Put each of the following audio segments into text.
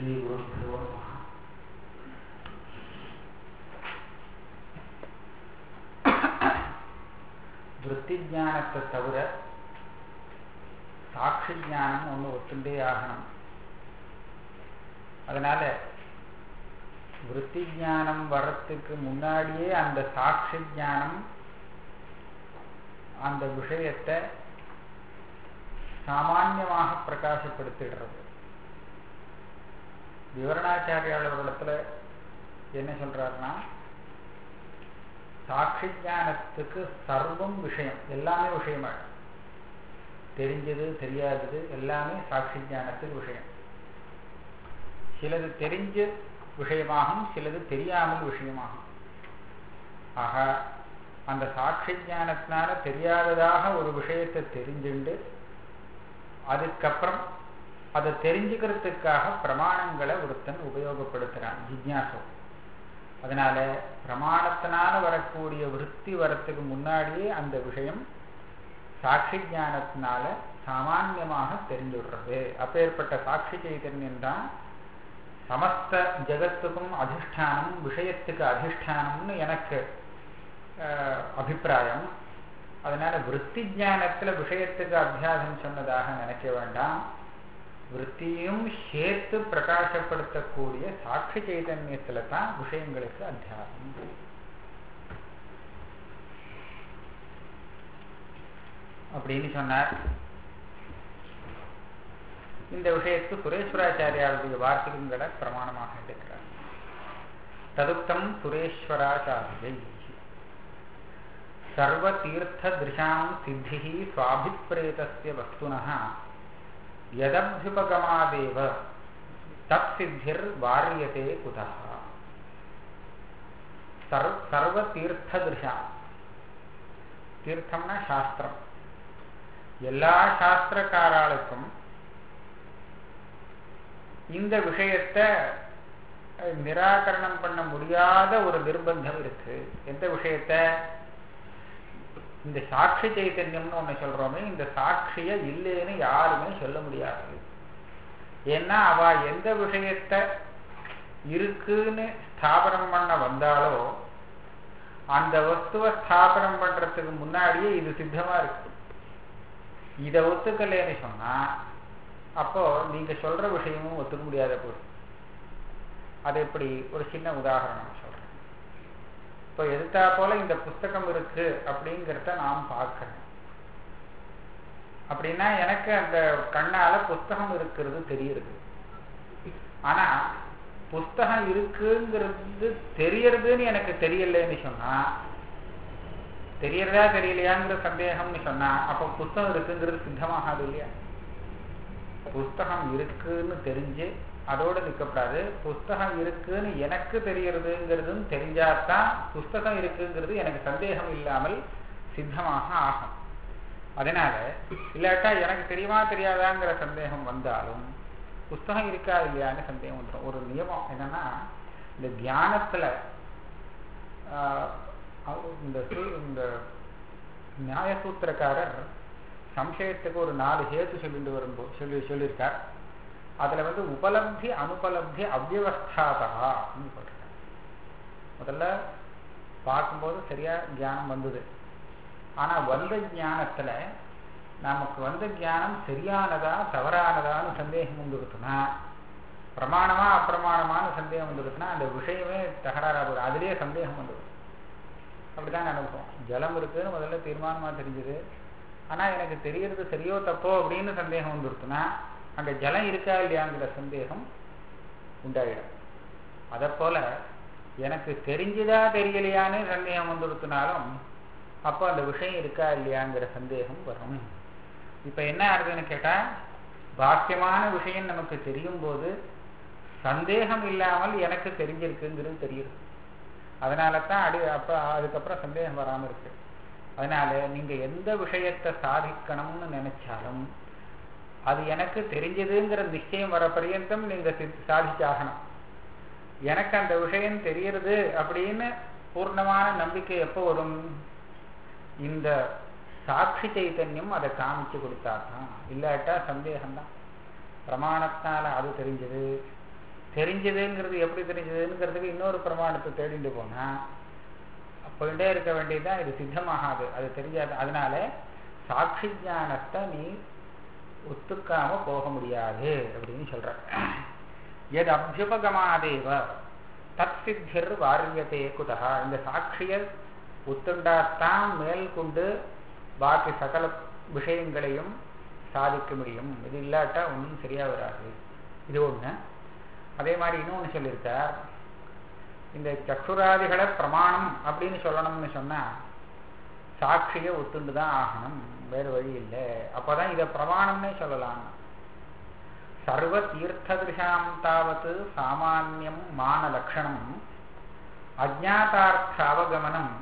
ஸ்ரீகுருभ्यो நமः விற்பி ஞானத்தை தவிர சாட்சி ஞானம் ஒன்று ஒத்துண்டே ஆகணும் அதனால விற்பி ஞானம் வர்றதுக்கு முன்னாடியே அந்த சாட்சி ஞானம் அந்த விஷயத்தை சாமான்யமாக பிரகாசப்படுத்திடுறது விவரணாச்சாரியாளர்களிடத்துல என்ன சொல்றாருன்னா சாட்சி ஞானத்துக்கு சர்வம் விஷயம் எல்லாமே விஷயமா தெரிஞ்சது தெரியாதது எல்லாமே சாட்சி ஞானத்துக்கு விஷயம் சிலது தெரிஞ்ச விஷயமாகும் சிலது தெரியாமல் விஷயமாகும் ஆக அந்த சாட்சி ஞானத்தினால தெரியாததாக ஒரு விஷயத்தை தெரிஞ்சுண்டு அதுக்கப்புறம் அதை தெரிஞ்சுக்கிறதுக்காக பிரமாணங்களை ஒருத்தன் உபயோகப்படுத்துறான் ஜிக்யாசம் அதனால பிரமாணத்தினால வரக்கூடிய விற்பி வரத்துக்கு முன்னாடியே அந்த விஷயம் சாட்சி ஞானத்தினால சாமான்யமாக தெரிஞ்சுடுறது அப்பேற்பட்ட சாட்சி சைதன்யம் தான் சமஸ்த ஜகத்துக்கும் அதிஷ்டானம் விஷயத்துக்கு அதிஷ்டானம்னு எனக்கு அபிப்பிராயம் அதனால விற்பி ஜானத்துல விஷயத்துக்கு அத்தியாசம் சொன்னதாக நினைக்க வேண்டாம் விற்த்தியும் சேர்த்து பிரகாசப்படுத்தக்கூடிய சாட்சி சைதன்யத்துல தான் விஷயங்களுக்கு அத்தியாசம் அப்படின்னு சொன்னார் இந்த விஷயத்துக்கு சுரேஸ்வராச்சாரியாருடைய வார்த்தைகளை பிரமாணமாக எடுக்கிறார் ததுக்தம் சுரேஸ்வராச்சாரியை சர்வதீர்த்ததிருஷாம் சித்தி சுவாபிப்பிரேதஸ்ய வஸ்துனः यदभ्युपगमादेव तत्सिद्धिर्वार्यते कुतः सर्व சர்வதீர்த்ததிருஷா தீர்த்தம்னா சாஸ்திரம் எல்லா சாஸ்திரக்காராளுக்கும் இந்த விஷயத்தை நிராகரணம் பண்ண முடியாத ஒரு நிர்பந்தம் இருக்கு எந்த விஷயத்த இந்த சாட்சி சைத்தன்யம்னு ஒண்ணு சொல்றோமே இந்த சாட்சிய இல்லைன்னு யாருமே சொல்ல முடியாது ஏன்னா அவ எந்த விஷயத்த இருக்குன்னு ஸ்தாபனம் பண்ண வந்தாலோ அந்த வஸ்துவ ஸ்தாபனம் பண்றதுக்கு முன்னாடியே இது சித்தமா இருக்கு இதை ஒத்துக்கலைன்னு சொன்னா அப்போ நீங்க சொல்ற விஷயமும் ஒத்துக்க முடியாத போது அது எப்படி ஒரு சின்ன உதாரணம் சொல்றேன் இப்போ எதிர்த்தா போல இந்த புஸ்தகம் இருக்கு அப்படிங்கிறத நாம் பார்க்கிறேன் அப்படின்னா எனக்கு அந்த கண்ணால புஸ்தகம் இருக்கிறது தெரியுது ஆனா புஸ்தகம் இருக்குங்கிறது தெரியறதுன்னு எனக்கு தெரியலன்னு சொன்னா தெரியறதா தெரியலையாங்கிற சந்தேகம்னு சொன்னா அப்ப புஸ்தகம் இருக்குங்கிறது சித்தமாகாது இல்லையா புஸ்தகம் இருக்குன்னு தெரிஞ்சு அதோடு நிற்கக்கூடாது புஸ்தகம் இருக்குன்னு எனக்கு தெரியறதுங்கிறதும் தெரிஞ்சாதான் புஸ்தகம் இருக்குங்கிறது எனக்கு சந்தேகம் இல்லாமல் சித்தமாக ஆகும் அதனால இல்லாட்டா எனக்கு தெரியுமா தெரியாதாங்கிற சந்தேகம் வந்தாலும் புஸ்தகம் இருக்கா இல்லையான்னு சந்தேகம் வந்துடும் ஒரு நியமம் என்னன்னா இந்த தியானத்துல இந்த இந்த நியாயசூத்திரக்காரர் சம்சயத்துக்கு ஒரு நாலு ஹேத்து சொல்லிட்டு வரும்போது சொல்லி சொல்லியிருக்கார் அதுல வந்து உபலப்தி அனுபலப்தி அவ்வவஸ்தாதா அப்படின்னு சொல்றாங்க முதல்ல பார்க்கும்போது சரியா தியானம் வந்தது ஆனா வந்த ஞானத்துல நமக்கு வந்த ஞானம் சரியானதா தவறானதான்னு சந்தேகம் வந்துருக்குன்னா பிரமாணமா அப்பிரமாணமான சந்தேகம் வந்துருக்குன்னா அந்த விஷயமே தகராறா போகுது அதுலயே சந்தேகம் வந்துடும் அப்படிதான் அனுபவம் ஜலம் இருக்குன்னு முதல்ல தீர்மானமா தெரிஞ்சது ஆனா எனக்கு தெரியறது சரியோ தப்போ அப்படின்னு சந்தேகம் வந்துருக்குன்னா அங்க ஜலம் இருக்கா இல்லையாங்கிற சந்தேகம் உண்டாயிடும் அத போல எனக்கு தெரிஞ்சுதா தெரியலையான்னு சந்தேகம் வந்துடுத்தினாலும் அப்போ அந்த விஷயம் இருக்கா இல்லையாங்கிற சந்தேகம் வரும் இப்ப என்ன ஆகுதுன்னு கேட்டா பாக்கியமான விஷயம் நமக்கு தெரியும் போது சந்தேகம் இல்லாமல் எனக்கு தெரிஞ்சிருக்குங்கிறது தெரியுது அதனால தான் அடி அப்ப அதுக்கப்புறம் சந்தேகம் வராம இருக்கு அதனால நீங்க எந்த விஷயத்தை சாதிக்கணும்னு நினைச்சாலும் அது எனக்கு தெரிஞ்சதுங்கிற நிச்சயம் வர பரியந்தம் நீங்க சாதிச்சாகணும் எனக்கு அந்த விஷயம் தெரியறது அப்படின்னு பூர்ணமான நம்பிக்கை எப்போ வரும் இந்த சாட்சி சைத்தன்யம் அதை காமிச்சு கொடுத்தாதான் இல்லாட்டா சந்தேகம்தான் பிரமாணத்தினால அது தெரிஞ்சது தெரிஞ்சதுங்கிறது எப்படி தெரிஞ்சதுங்கிறதுக்கு இன்னொரு பிரமாணத்தை தேடிட்டு போனா போயிட்டே இருக்க வேண்டியதுதான் இது சித்தமாகாது அது தெரியாது அதனால சாட்சி ஞானத்தை நீ ஒத்துக்காம போக முடியாது அப்படின்னு சொல்ற எது அபியுபகமாதேவ தத் சித்திர் வாரியத்தே குதா இந்த சாட்சிய ஒத்துண்டாத்தான் மேல் கொண்டு பாக்கி சகல விஷயங்களையும் சாதிக்க முடியும் இது இல்லாட்டா ஒன்றும் சரியா வராது இது ஒண்ணு அதே மாதிரி இன்னொன்னு சொல்லியிருக்கார் இந்த சக்ஷுராதிகளை பிரமாணம் அப்படின்னு சொல்லணும்னு சொன்னா சாட்சியை ஒத்துண்டு தான் ஆகணும் வேறு வழி இல்லை அப்பதான் இதை பிரமாணம்னே சொல்லலாம் சர்வ தீர்த்ததிருஷாம் தாவத் சாமானியம் மான லட்சணம் அஜாத்தார்த்த அவகமனம்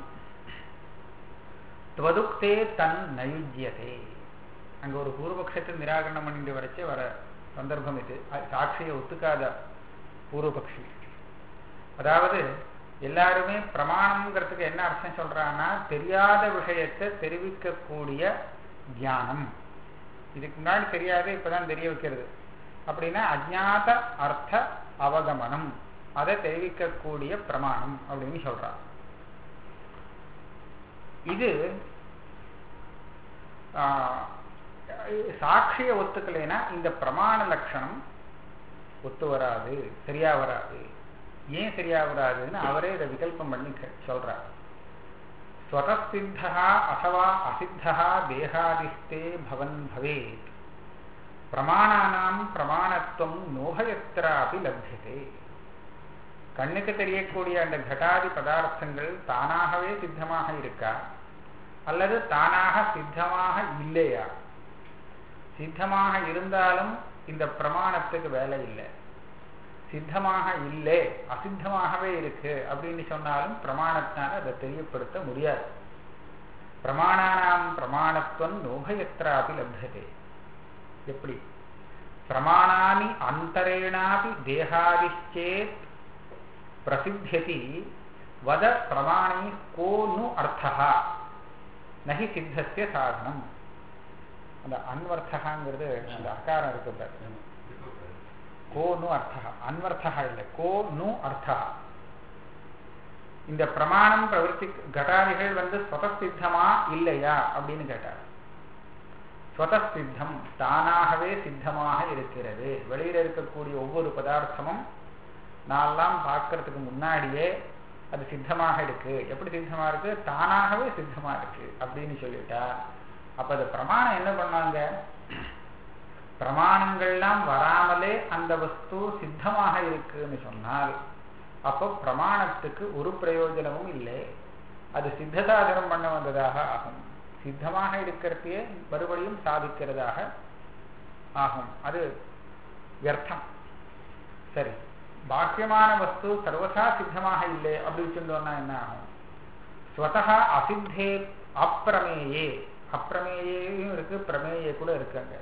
துவதுக்தே தன் நயுஜ்யதே அங்க ஒரு பூர்வபக்ஷத்தை நிராகரணம் பண்ணிட்டு வரைச்சே வர சந்தர்ப்பம் இது சாட்சியை ஒத்துக்காத பூர்வபக்ஷி அதாவது எல்லாருமே பிரமாணம்ங்கிறதுக்கு என்ன அர்த்தம் சொல்றாங்கன்னா தெரியாத விஷயத்தை தெரிவிக்கக்கூடிய தியானம் இதுக்கு முன்னாடி தெரியாது இப்பதான் தெரிய வைக்கிறது அப்படின்னா அஜாத அர்த்த அவகமனம் அதை தெரிவிக்கக்கூடிய பிரமாணம் அப்படின்னு சொல்றான் இது சாட்சிய ஒத்துக்கலைன்னா இந்த பிரமாண லட்சணம் ஒத்து வராது சரியா வராது ஏன் சரியா வராதுன்னு அவரே இதை விகல்பம் பண்ணி சொல்றார் ஸ்வதசித்தா அசவா அசித்தா தேகாதிஸ்தே பவன் பவேத் பிரமாணானாம் பிரமாணத்துவம் நோகயத்திராபி லப்யதே கண்ணுக்கு தெரியக்கூடிய அந்த கடாதி பதார்த்தங்கள் தானாகவே சித்தமாக இருக்கா அல்லது தானாக சித்தமாக இல்லையா சித்தமாக இருந்தாலும் இந்த பிரமாணத்துக்கு வேலை இல்லை சித்தமாக இல்லை அசித்தமாகவே இருக்கு அப்படின்னு சொன்னாலும் பிரமாணத்தினால அதை தெரியப்படுத்த முடியாது பிரமாணானாம் பிரமாணத்துவம் நோகயத்திராபி லப்யதே எப்படி பிரமாணானி அந்தரேணாபி தேகாதிச்சேத் பிரசித்தியதி வத பிரமாணி கோ நு அர்த்தா நகி சித்தசிய சாதனம் அந்த அன்வர்த்தகாங்கிறது அந்த அகாரம் இருக்கு கோ நு அர்த்தா அன்வர்த்தா இல்லை கோ நு அர்த்தா இந்த பிரமாணம் பிரவர்த்தி கட்டாதிகள் வந்து ஸ்வதசித்தமா இல்லையா அப்படின்னு கேட்டார் ஸ்வதசித்தம் தானாகவே சித்தமாக இருக்கிறது வெளியில இருக்கக்கூடிய ஒவ்வொரு பதார்த்தமும் நான்லாம் பார்க்கறதுக்கு முன்னாடியே அது சித்தமாக இருக்கு எப்படி சித்தமா இருக்கு தானாகவே சித்தமா இருக்கு அப்படின்னு சொல்லிட்டா அப்ப அது பிரமாணம் என்ன பண்ணாங்க பிரமாணங்கள்லாம் வராமலே அந்த வஸ்து சித்தமாக இருக்குன்னு சொன்னால் அப்போ பிரமாணத்துக்கு ஒரு பிரயோஜனமும் இல்லை அது சித்தசாதனம் பண்ண வந்ததாக ஆகும் சித்தமாக இருக்கிறதையே மறுபடியும் சாதிக்கிறதாக ஆகும் அது வியர்த்தம் சரி பாக்கியமான வஸ்து சர்வசா சித்தமாக இல்லை அப்படின்னு சொன்னோம்னா என்ன ஆகும் ஸ்வதா அசித்தே அப்பிரமேயே அப்பிரமேயும் இருக்கு பிரமேயே கூட இருக்காங்க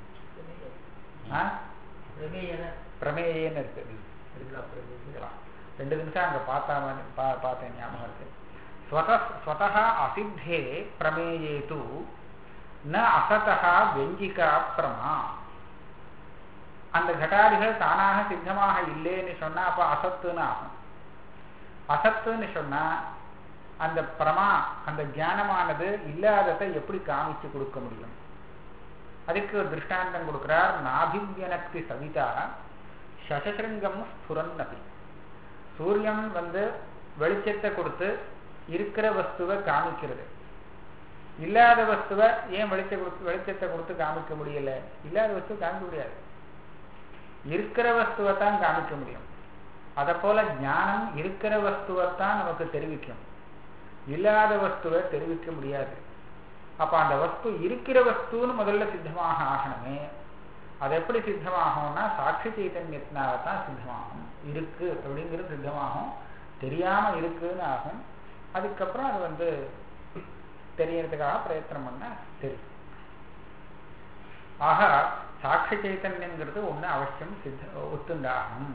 பிரமேயன்னு இருக்கு இருக்கலாம் ரெண்டு நிமிஷம் அங்க பார்த்தா பார்த்தேன் ஞாபகம் இருக்கு ஸ்வதா அசித்தே பிரமேயே தூ ந அசதா வெஞ்சிகா பிரமா அந்த கட்டாதிகள் தானாக சித்தமாக இல்லைன்னு சொன்னா அப்ப அசத்துன்னு ஆகும் அசத்துன்னு சொன்னா அந்த பிரமா அந்த ஞானமானது இல்லாததை எப்படி காமிச்சு கொடுக்க முடியும் அதுக்கு ஒரு திருஷ்டாந்தம் கொடுக்கிறார் நாபிவியனக்தி சவிதா சசசிருங்கம் ஸ்புரன்னபி சூரியன் வந்து வெளிச்சத்தை கொடுத்து இருக்கிற வஸ்துவை காமிக்கிறது இல்லாத வஸ்துவை ஏன் வெளிச்ச கொடுத்து வெளிச்சத்தை கொடுத்து காமிக்க முடியல இல்லாத வஸ்து காமிக்க முடியாது இருக்கிற வஸ்துவை தான் காமிக்க முடியும் அதை போல ஞானம் இருக்கிற வஸ்துவைத்தான் நமக்கு தெரிவிக்கும் இல்லாத வஸ்துவை தெரிவிக்க முடியாது அப்ப அந்த வஸ்து இருக்கிற வஸ்துன்னு முதல்ல சித்தமாக ஆகணுமே அது எப்படி சித்தமாகும்னா சாட்சி சைத்தன்யத்தினால்தான் சித்தமாகும் இருக்கு அப்படிங்கிறது சித்தமாகும் தெரியாம இருக்குன்னு ஆகும் அதுக்கப்புறம் அது வந்து தெரியறதுக்காக பிரயத்தனம் பண்ணா தெரியும் ஆக சாட்சி சைத்தன்யங்கிறது ஒண்ணு அவசியம் சித்த ஒத்துண்டாகணும்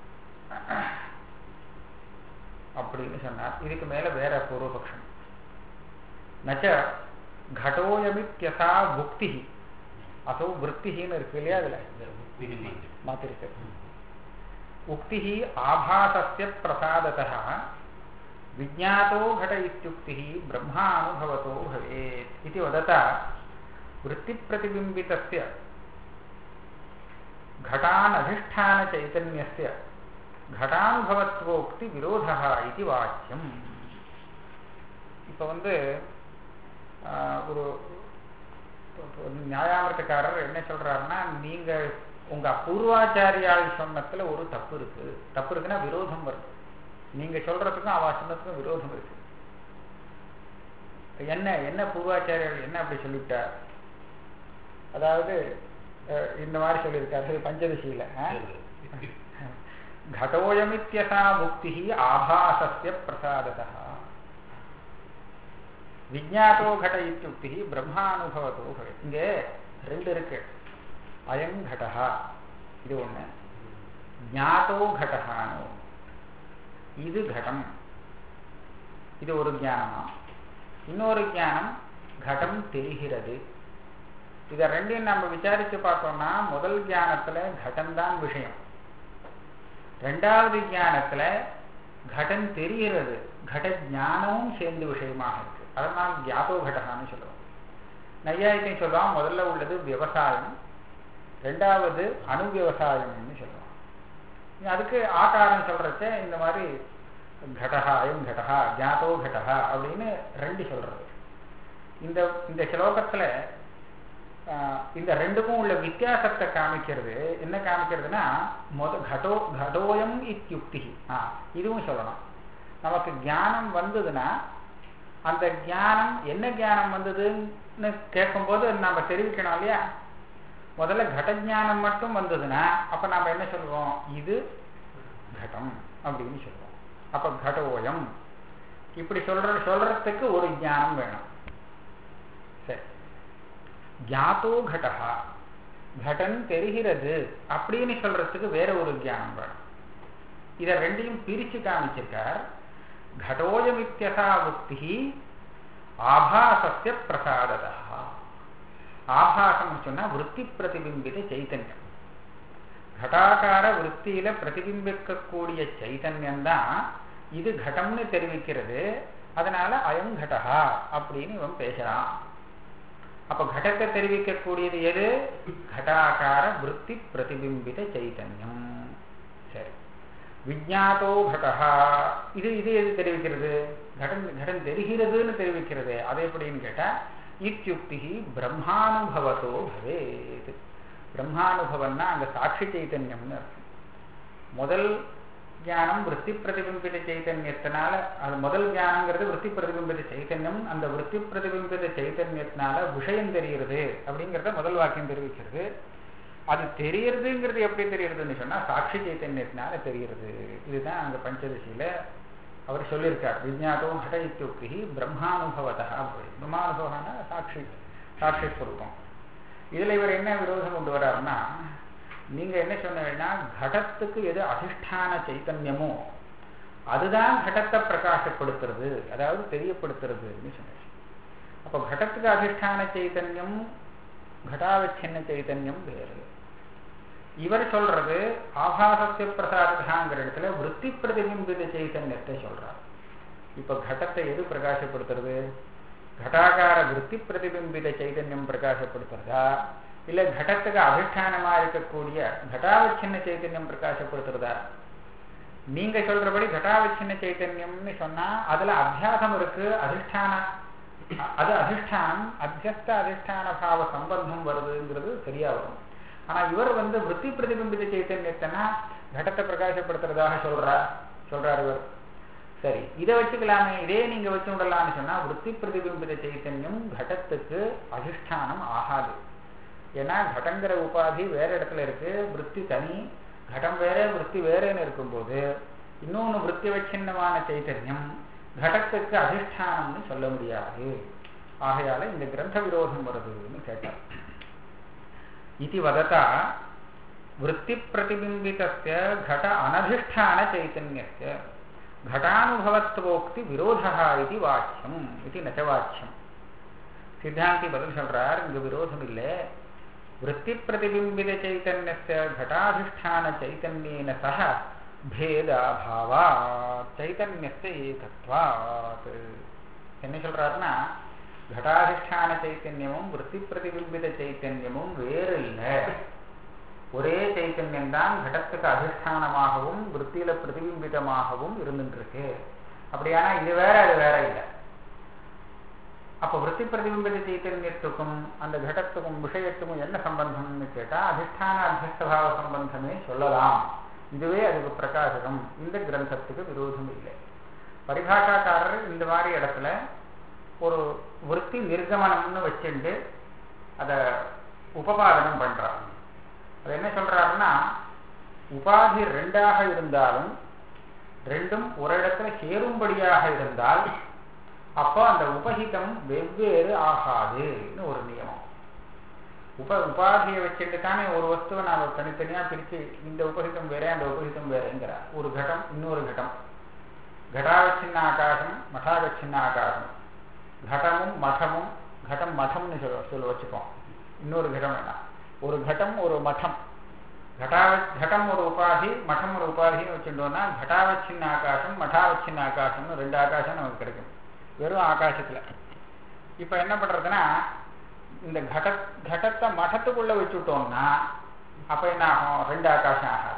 அப்படின்னு சொன்னார் இதுக்கு மேல வேற பூர்வபக்ஷம் நச்ச கடோயமித்யசா புக்தி அசோ விற்த்தின்னு இருக்கு இல்லையா அதுல மாத்திருக்கு उक्तिः आभासस्य प्रसादतः विज्ञातो घट इत्युक्तिः ब्रह्मानुभवतो भवेत् इति वदता वृत्तिप्रतिबिम्बितस्य घटानधिष्ठानचैतन्यस्य घटानुभवत्वोक्ति विरोधः इति वाक्यम् இப்போ வந்து ஒரு நியாயாமிரத்துக்காரர் என்ன சொல்றாருன்னா நீங்க உங்க பூர்வாச்சாரியால் சொன்னத்துல ஒரு தப்பு இருக்கு தப்பு இருக்குன்னா விரோதம் வருது நீங்க சொல்றதுக்கும் அவ சொன்னதுக்கும் விரோதம் இருக்கு என்ன என்ன பூர்வாச்சாரியர்கள் என்ன அப்படி சொல்லிவிட்டார் அதாவது இந்த மாதிரி சொல்லியிருக்காரு பஞ்சதசியில घटोयमित्यथा मुक्तिः आभासस्य प्रसादतः விஜாத்தோ கட இத்தியுக்தி பிரம்மானுபவத்தோ பவே இங்கே ரெண்டு இருக்கு அயம் கடஹா இது ஒண்ணு ஞாத்தோ கடஹான்னு இது கடம் இது ஒரு ஞானமா இன்னொரு ஞானம் கடம் தெரிகிறது இதை ரெண்டையும் நம்ம விசாரிச்சு பார்த்தோம்னா முதல் ஞானத்துல கடம்தான் விஷயம் ரெண்டாவது ஞானத்துல கடன் தெரிகிறது கட ஞானமும் சேர்ந்து விஷயமாக இருக்கு அதனால் தியாதோ கடகான்னு சொல்லுவோம் நையாயிட்டையும் சொல்லுவான் முதல்ல உள்ளது விவசாயம் ரெண்டாவது அணு விவசாயம்னு சொல்லுவான் அதுக்கு ஆகாரம் சொல்றச்ச இந்த மாதிரி கடகா அயம் கடகா ஜாதோ கடகா அப்படின்னு ரெண்டு சொல்றது இந்த இந்த ஸ்லோகத்துல இந்த ரெண்டுக்கும் உள்ள வித்தியாசத்தை காமிக்கிறது என்ன காமிக்கிறதுனா முத கடோ கடோயம் இத்தியுக்தி ஆ இதுவும் சொல்லணும் நமக்கு ஞானம் வந்ததுன்னா அந்த ஞானம் என்ன ஞானம் வந்ததுன்னு கேட்கும்போது நம்ம தெரிவிக்கணும் இல்லையா முதல்ல கட ஞானம் மட்டும் வந்ததுன்னா அப்ப நாம என்ன சொல்லுவோம் இது கடம் அப்படின்னு சொல்லுவோம் அப்ப கடோயம் இப்படி சொல்ற சொல்றதுக்கு ஒரு ஞானம் வேணும் சரி ஜாத்தோ கடகா கடன் தெரிகிறது அப்படின்னு சொல்றதுக்கு வேற ஒரு ஞானம் வேணும் இதை ரெண்டையும் பிரிச்சு காமிச்சிருக்கார் घटोयमित्यथा मुक्तिः ஆபாசஸ்ய பிரசாததா ஆபாசம் சொன்னா விற்பி பிரதிபிம்பித சைத்தன்யம் கடாகார விற்த்தியில பிரதிபிம்பிக்கக்கூடிய சைத்தன்யம் தான் இது கடம்னு தெரிவிக்கிறது அதனால அயம் கடகா அப்படின்னு இவன் பேசுறான் அப்ப கடத்தை தெரிவிக்கக்கூடியது எது கடாகார விற்பி பிரதிபிம்பித சைத்தன்யம் சரி விஜாத்தோ கடகா இது இது எது தெரிவிக்கிறது கடன் கடன் தெரிகிறதுன்னு தெரிவிக்கிறது அது எப்படின்னு கேட்டா இத்தியுக்தி பிரம்மானுபவத்தோ பவேத் பிரம்மானுபவம்னா அங்க சாட்சி சைத்தன்யம்னு அர்த்தம் முதல் ஞானம் விற்பி பிரதிபிம்பித சைத்தன்யத்தினால அது முதல் ஞானங்கிறது விற்பி பிரதிபிம்பித சைத்தன்யம் அந்த விற்பி பிரதிபிம்பித சைத்தன்யத்தினால விஷயம் தெரிகிறது அப்படிங்கிறத முதல் வாக்கியம் தெரிவிக்கிறது அது தெரியறதுங்கிறது எப்படி தெரியறதுன்னு சொன்னா சாட்சி சைத்தன்யத்தினால தெரிகிறது இதுதான் அங்க பஞ்சதசியில அவர் சொல்லியிருக்கார் விஜாதோ கட இத்தியுக்தி பிரம்மானுபவதா பிரம்மானுபவம்னா சாட்சி சாட்சி ஸ்வரூபம் இதுல இவர் என்ன விரோதம் கொண்டு வர்றாருன்னா நீங்க என்ன சொன்னீங்கன்னா கடத்துக்கு எது அதிஷ்டான சைத்தன்யமோ அதுதான் கடத்தை பிரகாசப்படுத்துறது அதாவது தெரியப்படுத்துறதுன்னு சொன்னார் அப்போ கடத்துக்கு அதிஷ்டான சைத்தன்யம் கடாவச்சின்ன சைத்தன்யம் வேறு இவர் சொல்றது ஆபாசத்திய பிரசாதகாங்கிற இடத்துல விற்பி பிரதிபிம்பித சைத்தன்யத்தை சொல்றார் இப்ப கடத்தை எது பிரகாசப்படுத்துறது கடாகார விற்பி பிரதிபிம்பித சைதன்யம் பிரகாசப்படுத்துறதா இல்ல கடத்துக்கு அதிஷ்டானமா இருக்கக்கூடிய கடாவச்சின்ன சைத்தன்யம் பிரகாசப்படுத்துறதா நீங்க சொல்றபடி கடாவச்சின்ன சைத்தன்யம்னு சொன்னா அதுல அத்தியாசம் இருக்கு அதிஷ்டான அது அதிஷ்டானம் அத்தியஸ்த அதிஷ்டான பாவ சம்பந்தம் வருதுங்கிறது சரியா வரும் ஆனா இவர் வந்து விற்பி பிரதிபிம்பித சைத்தன்யத்தைனா கடத்தை பிரகாசப்படுத்துறதாக சொல்றார் சொல்றார் இவர் சரி இதை வச்சுக்கலாமே இதே நீங்க வச்சு விடலாம்னு சொன்னா விற்பி பிரதிபிம்பித சைத்தன்யம் கடத்துக்கு அதிஷ்டானம் ஆகாது ஏன்னா கடங்கிற உபாதி வேற இடத்துல இருக்கு விற்பி தனி கடம் வேற விற்பி வேறேன்னு இருக்கும்போது இன்னொன்னு விற்பி வச்சின்னமான சைத்தன்யம் கடத்துக்கு அதிஷ்டானம்னு சொல்ல முடியாது ஆகையால இந்த கிரந்த விரோதம் வருதுன்னு கேட்டார் இது வதத்தா விற்பி பிரதிபிம்பிதஸ்ய கட அனதிஷ்டான சைத்தன்யஸ்ய घटानुभवत्वोक्ति विरोधः इति वाच्यम् इति न च वाच्यम् சித்தாந்தி பதில் சொல்றார் இங்க விரோதம் இல்லை விற்பி பிரதிபிம்பித சைத்தன்யஸ்ய घटाधिष्ठान चैतन्येन सह பேதாபாவா சைத்தன்யஸ்ய ஏகத்வாத் என்ன சொல்றாருன்னா घटाधिष्ठाன சைத்தன்யமும் விற்பி பிரதிபிம்பித சைத்தன்யமும் வேறு இல்லை ஒரே சைத்தன்யம் தான் கடத்துக்கு அதிஷ்டானமாகவும் விற்த்தியில பிரதிபிம்பிதமாகவும் இருந்துருக்கு அப்படியானா இது வேற அது வேற இல்லை அப்ப விற்பி பிரதிபிம்பித சைத்தன்யத்துக்கும் அந்த கடத்துக்கும் விஷயத்துக்கும் என்ன சம்பந்தம்னு கேட்டா அதிஷ்டான அத்தியஸ்தபாவ சம்பந்தமே சொல்லலாம் இதுவே அதுக்கு பிரகாசகம் இந்த கிரந்தத்துக்கு விரோதம் இல்லை பரிபாஷாக்காரர் இந்த மாதிரி இடத்துல ஒரு விற்பி நிர்கமனம்னு வச்சுட்டு அதை உபபாதனம் பண்றாங்க அது என்ன சொல்றாருன்னா உபாதி ரெண்டாக இருந்தாலும் ரெண்டும் ஒரு இடத்துல சேரும்படியாக இருந்தால் அப்போ அந்த உபகிதம் வெவ்வேறு ஆகாதுன்னு ஒரு நியமம் உப உபாதியை வச்சுட்டு தானே ஒரு வஸ்துவை நாம தனித்தனியா பிரிச்சு இந்த உபகிதம் வேற அந்த உபகிதம் வேறங்கிறார் ஒரு கட்டம் இன்னொரு கட்டம் கடாவச்சின்ன ஆகாசம் மఠாகச்சின்ன ஆகாசம் கடமும் மठமும் கடம் மठம்னு சொல்ல சொல்ல வச்சுப்போம் இன்னொரு கடம் வேணாம் ஒரு கட்டம் ஒரு மఠம் घटाव घटம் ஒரு உபாதி மఠம் ஒரு உபாதின்னு வச்சுட்டோம்னா घटाவச்சின்ன ஆகாசம் மఠாவச்சின்ன ஆகாசம்னு ரெண்டு ஆகாசம் நமக்கு கிடைக்கும் வெறும் ஆகாசத்துல இப்ப என்ன பண்றதுன்னா இந்த கட கடத்தை மഠத்துக்குள்ள வச்சுட்டோம்னா அப்ப என்ன ஆகும் ரெண்டு ஆகாசம் ஆகாது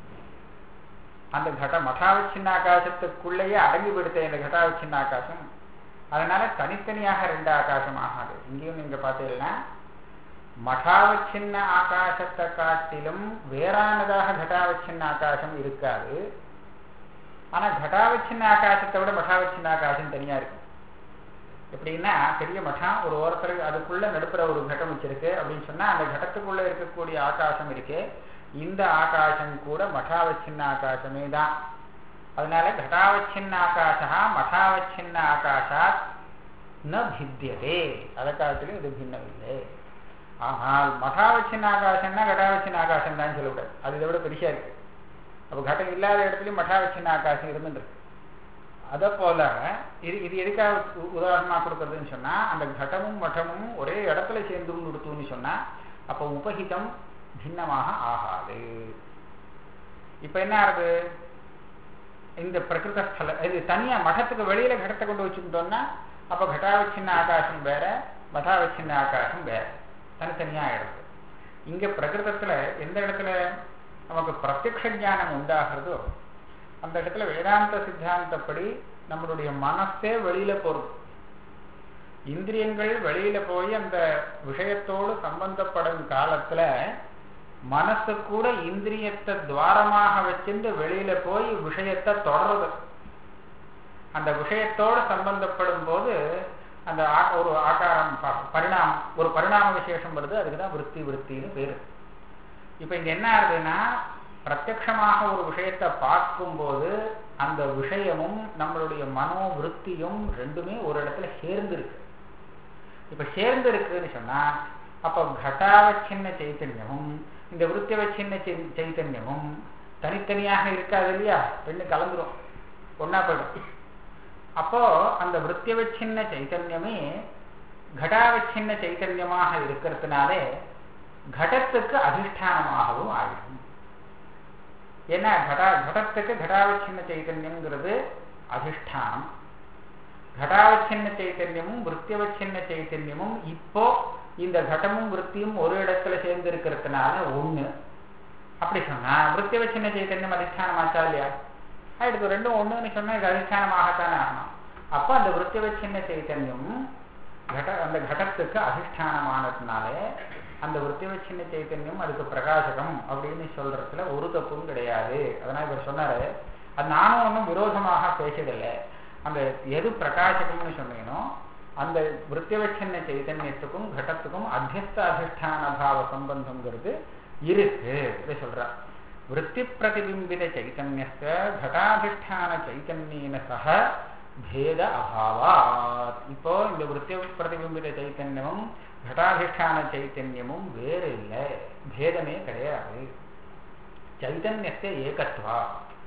அந்த கட மఠாவச்சின்ன ஆகாசத்துக்குள்ளேயே அடங்கி விடுத்த இந்த கட்டாவச்சின்ன ஆகாசம் அதனால தனித்தனியாக ரெண்டு ஆகாசம் ஆகாது இங்கேயும் நீங்க பார்த்தீங்கன்னா மఠாவச்சின்ன ஆகாசத்தை காட்டிலும் வேறானதாக கட்டாவச்சின்ன ஆகாசம் இருக்காது ஆனா கட்டாவச்சின்ன ஆகாசத்தை விட மఠாவச்சின்ன ஆகாசம் தனியா இருக்கு எப்படின்னா பெரிய மఠம் ஒரு ஓரத்தில் அதுக்குள்ள நடுப்புற ஒரு கட்டம் வச்சிருக்கு அப்படின்னு சொன்னா அந்த கடத்துக்குள்ள இருக்கக்கூடிய ஆகாசம் இருக்கு இந்த ஆகாசம் கூட மఠாவச்சின்ன ஆகாசமே தான் அதனால கட்டாவச்சின்ன ஆகாசா மఠாவச்சின்ன ஆகாசாத் ந பித்தியதே அதை காலத்திலும் இது பின்னம் இல்லை ஆனால் மகாவச்சின் ஆகாசம்னா கடாவச்சின் ஆகாசம் தான் சொல்லக்கூடாது அது இதை விட பெருசா இருக்கு அப்போ கட்டம் இல்லாத இடத்துலயும் மகாவச்சின் ஆகாசம் இருந்துருக்கு அதை போல இது இது எதுக்காக உதாரணமா கொடுக்கறதுன்னு சொன்னா அந்த கடமும் மட்டமும் ஒரே இடத்துல சேர்ந்து கொடுத்துன்னு சொன்னா அப்ப உபகிதம் பின்னமாக ஆகாது இப்ப என்ன ஆகுது இந்த பிரகிருத ஸ்தல இது தனியா மഠத்துக்கு வெளியில கடத்தை கொண்டு வச்சுக்கிட்டோம்னா அப்ப கட்டாவச்சின்ன ஆகாசம் வேற மட்டாவச்சின்ன ஆகாசம் வேற தனித்தனியா ஆயிடுது இங்க பிரகிருதத்துல எந்த இடத்துல நமக்கு பிரத்யக்ஷ ஞானம் உண்டாகிறதோ அந்த இடத்துல வேதாந்த சித்தாந்தப்படி நம்மளுடைய மனசே வெளியில போறது இந்திரியங்கள் வெளியில போய் அந்த விஷயத்தோடு சம்பந்தப்படும் காலத்துல மனசு கூட இந்திரியத்தை துவாரமாக வச்சுட்டு வெளியில போய் விஷயத்தை தொடருது அந்த விஷயத்தோடு சம்பந்தப்படும் போது அந்த ஒரு ஆகாரம் பரிணாமம் ஒரு பரிணாம விசேஷம் வருது அதுக்கு தான் விற்பி விற்த்தின்னு பேரு இப்ப இங்க என்ன ஆகுதுன்னா பிரத்யமாக ஒரு விஷயத்தை பார்க்கும்போது அந்த விஷயமும் நம்மளுடைய மனோ விற்த்தியும் ரெண்டுமே ஒரு இடத்துல சேர்ந்து இருக்கு இப்ப சேர்ந்து இருக்குன்னு சொன்னா அப்ப கட்டாவச்சின்ன சைத்தன்யமும் இந்த விற்த்தியவச்சின்ன சைத்தன்யமும் தனித்தனியாக இருக்காது இல்லையா ரெண்டு கலந்துரும் ஒன்னா போயிடும் அப்போ அந்த விற்த்தியவச்சின்ன சைத்தன்யமே கடாவச்சின்ன சைத்தன்யமாக இருக்கிறதுனாலே கடத்துக்கு அதிஷ்டானமாகவும் ஆகிடும் ஏன்னா கடா கடத்துக்கு கடாவச்சின்ன சைத்தன்யம்ங்கிறது அதிஷ்டானம் கடாவச்சின்ன சைத்தன்யமும் விற்த்தியவச்சின்ன சைத்தன்யமும் இப்போ இந்த கடமும் விற்த்தியும் ஒரு இடத்துல சேர்ந்து இருக்கிறதுனால ஒண்ணு அப்படி சொன்னா விற்த்தியவச்சின்ன சைத்தன்யம் அதிஷ்டானம் ஆச்சா இல்லையா ஆயிடுது ரெண்டும் ஒண்ணுன்னு சொன்னா இது அதிஷ்டானமாகத்தானே ஆகணும் அப்ப அந்த விற்த்தியவச்சின்ன சைத்தன்யம் கட அந்த கடத்துக்கு அதிஷ்டானமானதுனாலே அந்த விற்த்தியவச்சின்ன சைத்தன்யம் அதுக்கு பிரகாசகம் அப்படின்னு சொல்றதுல ஒரு தப்பும் கிடையாது அதனால இவர் சொன்னாரு அது நானும் ஒன்றும் விரோதமாக பேசதில்லை அந்த எது பிரகாசகம்னு சொன்னீனோ அந்த விற்த்தியவச்சின்ன சைத்தன்யத்துக்கும் கடத்துக்கும் அத்தியஸ்த அதிஷ்டான பாவ சம்பந்தம்ங்கிறது இருக்கு இதை சொல்றார் விற்பி பிரதிபிம்பித சைத்தன்யஸ்த கடாதிஷ்டான சைத்தன்யேன சக பேத அபாவாத் இப்போ இந்த விற்பி பிரதிபிம்பித சைத்தன்யமும் கடாதிஷ்டான சைத்தன்யமும் வேறு இல்லை பேதமே கிடையாது சைத்தன்யஸ்ய ஏகத்வா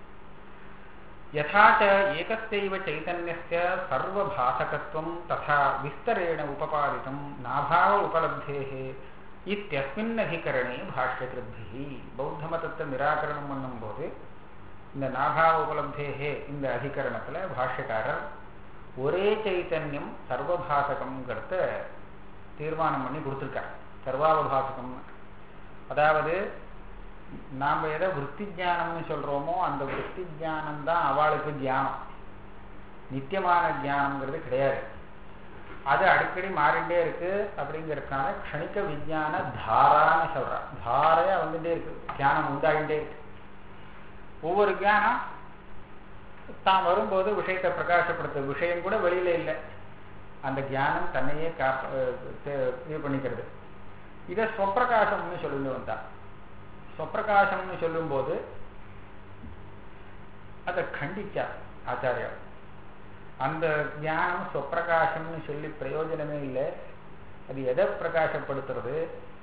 यथा च एकस्यैव चैतन्यस्य सर्वभासकत्वं तथा विस्तरेण उपपादितं नाभाव उपलब्धेः இத்தியஸ்மின் அதிகரணே பாஷ்யகிருத்தி பௌத்த மதத்தை நிராகரணம் பண்ணும்போது இந்த நாகாவ உபலப்தேகே இந்த அதிகரணத்துல பாஷ்யக்காரர் ஒரே சைத்தன்யம் சர்வபாசகம்ங்கிறத தீர்மானம் பண்ணி கொடுத்துருக்கார் சர்வாவபாசகம் அதாவது நாம் எதை விற்பி ஜானம்னு சொல்றோமோ அந்த விற்பி ஜானம் தான் அவளுக்கு தியானம் நித்தியமான தியானம்ங்கிறது கிடையாது அது அடிக்கடி மாறிண்டே இருக்கு அப்படிங்கிறதுனால க்ஷணிக்க விஞ்ஞான தாரான்னு சொல்றான் தாரையா வந்துட்டே இருக்கு தியானம் உண்டாகிட்டே இருக்கு ஒவ்வொரு தியானம் தான் வரும்போது விஷயத்தை பிரகாசப்படுத்த விஷயம் கூட வெளியில இல்லை அந்த தியானம் தன்னையே காப்ப இது பண்ணிக்கிறது இதை சொப்பிரகாசம்னு சொல்லிட்டு வந்தான் சொப்பிரகாசம்னு சொல்லும்போது அதை கண்டிச்சார் ஆச்சாரியா அந்த ஞானம் சொப்பிரகாசம்னு சொல்லி பிரயோஜனமே இல்லை அது எதை பிரகாசப்படுத்துறது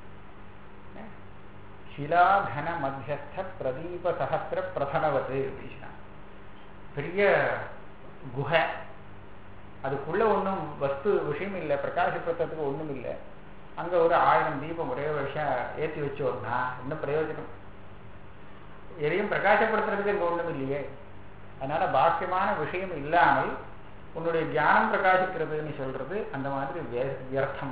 சிலாகன மத்தியஸ்த பிரதீப சகசிர பிரதனவத்து அப்படின்னா பெரிய குகை அதுக்குள்ள ஒன்றும் வஸ்து விஷயம் இல்லை பிரகாசப்படுத்துறதுக்கு ஒன்றும் இல்லை அங்க ஒரு ஆயிரம் தீபம் ஒரே வருஷம் ஏற்றி வச்சோம்னா என்ன பிரயோஜனம் எதையும் பிரகாசப்படுத்துறதுக்கு இங்க ஒன்றும் இல்லையே அதனால பாக்கியமான விஷயம் இல்லாமல் உன்னுடைய தியானம் பிரகாசிக்கிறதுன்னு சொல்றது அந்த மாதிரி வியர்த்தம்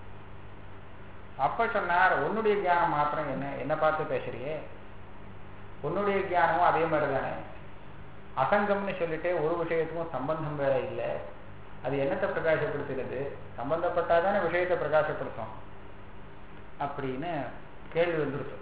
அப்ப சொன்னார் உன்னுடைய தியானம் மாத்திரம் என்ன என்ன பார்த்து பேசுறியே உன்னுடைய தியானமும் அதே மாதிரி தானே அசங்கம்னு சொல்லிட்டு ஒரு விஷயத்துக்கும் சம்பந்தம் வேற இல்லை அது என்னத்தை பிரகாசப்படுத்துகிறது சம்பந்தப்பட்டாதானே விஷயத்தை பிரகாசப்படுத்தும் அப்படின்னு கேள்வி வந்துருச்சு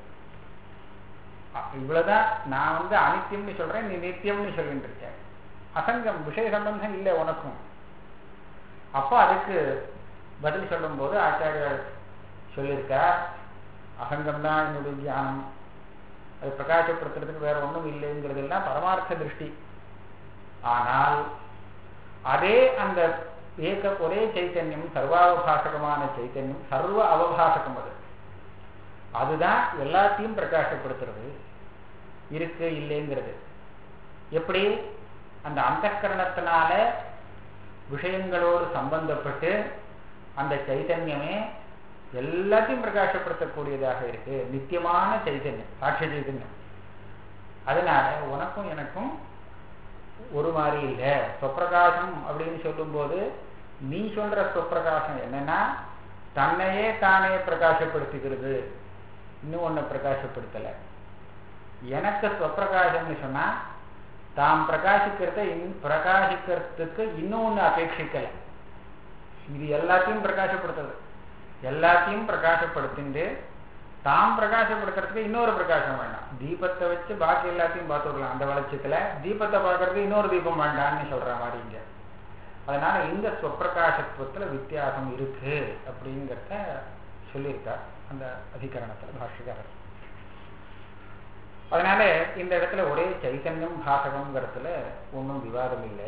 இவ்வளவுதான் நான் வந்து அனித்தியம்னு சொல்றேன் நீ நித்தியம்னு சொல்லிட்டு இருக்க அசங்கம் விஷய சம்பந்தம் இல்லை உனக்கும் அப்போ அதுக்கு பதில் சொல்லும் போது ஆச்சாரியர் சொல்லியிருக்கார் அசங்கம் தான் என்னுடைய தியானம் அது பிரகாசப்படுத்துறதுக்கு வேற ஒன்றும் இல்லைங்கிறதெல்லாம் பரமார்த்த திருஷ்டி ஆனால் அதே அந்த ஏக ஒரே சைத்தன்யம் சர்வாவபாசகமான சைத்தன்யம் சர்வ அவபாசகம் அது அதுதான் எல்லாத்தையும் பிரகாசப்படுத்துறது இருக்கு இல்லைங்கிறது எப்படி அந்த அந்தக்கரணத்தினால விஷயங்களோடு சம்பந்தப்பட்டு அந்த சைத்தன்யமே எல்லாத்தையும் பிரகாசப்படுத்தக்கூடியதாக இருக்கு நித்தியமான சைத்தன்யம் சாட்சி சைத்தன்யம் அதனால உனக்கும் எனக்கும் ஒரு மாதிரி இல்லை சொப்பிரகாசம் அப்படின்னு சொல்லும்போது நீ சொல்ற சொப்பிரகாசம் என்னன்னா தன்னையே தானே பிரகாசப்படுத்திக்கிறது இன்னும் ஒன்றை பிரகாசப்படுத்தல எனக்கு சொப்பிரகாசம்னு சொன்னா தாம் பிரகாசிக்கிறத பிரகாசிக்கிறதுக்கு இன்னும் ஒன்று அபேட்சிக்கல இது எல்லாத்தையும் பிரகாசப்படுத்துறது எல்லாத்தையும் பிரகாசப்படுத்திண்டு தாம் பிரகாசப்படுத்துறதுக்கு இன்னொரு பிரகாசம் வேண்டாம் தீபத்தை வச்சு பாக்கி எல்லாத்தையும் பார்த்துடலாம் அந்த வெளிச்சத்துல தீபத்தை பார்க்கறதுக்கு இன்னொரு தீபம் வேண்டாம்னு சொல்ற மாதிரி இங்க அதனால இந்த சொப்பிரகாசத்துவத்துல வித்தியாசம் இருக்கு அப்படிங்கிறத சொல்லியிருக்கார் அந்த அதிகரணத்துல பாஷ்யக்காரர் அதனால இந்த இடத்துல ஒரே சைத்தன்யம் பாசகம்ங்கிறதுல ஒன்றும் விவாதம் இல்லை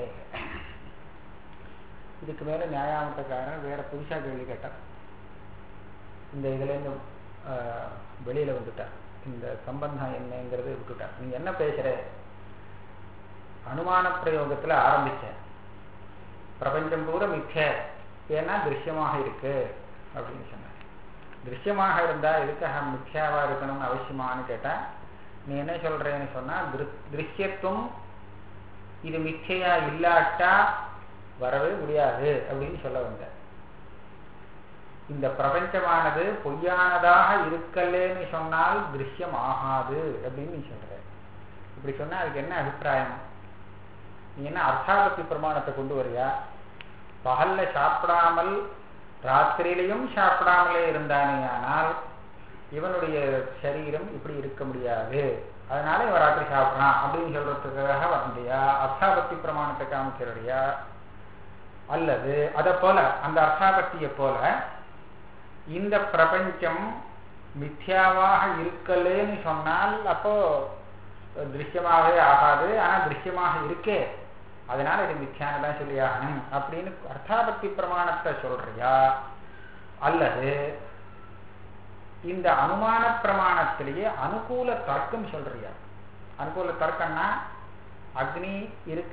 இதுக்கு மேல நியாயாமத்தக்காரன் வேற புதுசா கேள்வி கேட்டார் இந்த இதுல இருந்து வெளியில வந்துட்டார் இந்த சம்பந்தம் என்னங்கிறது விட்டுட்டார் நீ என்ன பேசுற அனுமான பிரயோகத்துல ஆரம்பிச்ச பிரபஞ்சம் பூரா மிச்ச ஏன்னா திருஷ்யமாக இருக்கு அப்படின்னு சொன்ன திருஷ்யமாக இருந்தா எதுக்காக மித்யாவா இருக்கணும்னு அவசியமானு கேட்டா நீ என்ன சொல்றேன்னு சொன்னா திருஷ்யத்துவம் இது மிச்சையா இல்லாட்டா வரவே முடியாது அப்படின்னு சொல்ல வந்த இந்த பிரபஞ்சமானது பொய்யானதாக இருக்கலேன்னு சொன்னால் திருஷ்யம் ஆகாது அப்படின்னு நீ சொல்ற இப்படி சொன்னா அதுக்கு என்ன அபிப்பிராயம் நீ என்ன அர்த்தாபத்தி பிரமாணத்தை கொண்டு வரியா பகல்ல சாப்பிடாமல் ராத்திரியிலையும் சாப்பிடாமலே இருந்தானே ஆனால் இவனுடைய சரீரம் இப்படி இருக்க முடியாது அதனால இவன் ராத்திரி சாப்பிடறான் அப்படின்னு சொல்றதுக்காக வந்தியா அர்த்தாபத்தி பிரமாணத்தை காமிக்கிறடியா அல்லது அதை போல அந்த அர்த்தாபத்தியை போல இந்த பிரபஞ்சம் மித்யாவாக இருக்கலேன்னு சொன்னால் அப்போ திருஷ்யமாகவே ஆகாது ஆனா திருஷ்யமாக இருக்கே அதனால இது மித்யான்னு தான் சொல்லி ஆகணும் அப்படின்னு அர்த்தாபத்தி பிரமாணத்தை சொல்றியா அல்லது இந்த அனுமான பிரமாணத்திலேயே அனுகூல தர்க்கம் சொல்றியா அனுகூல தர்க்கம்னா அக்னி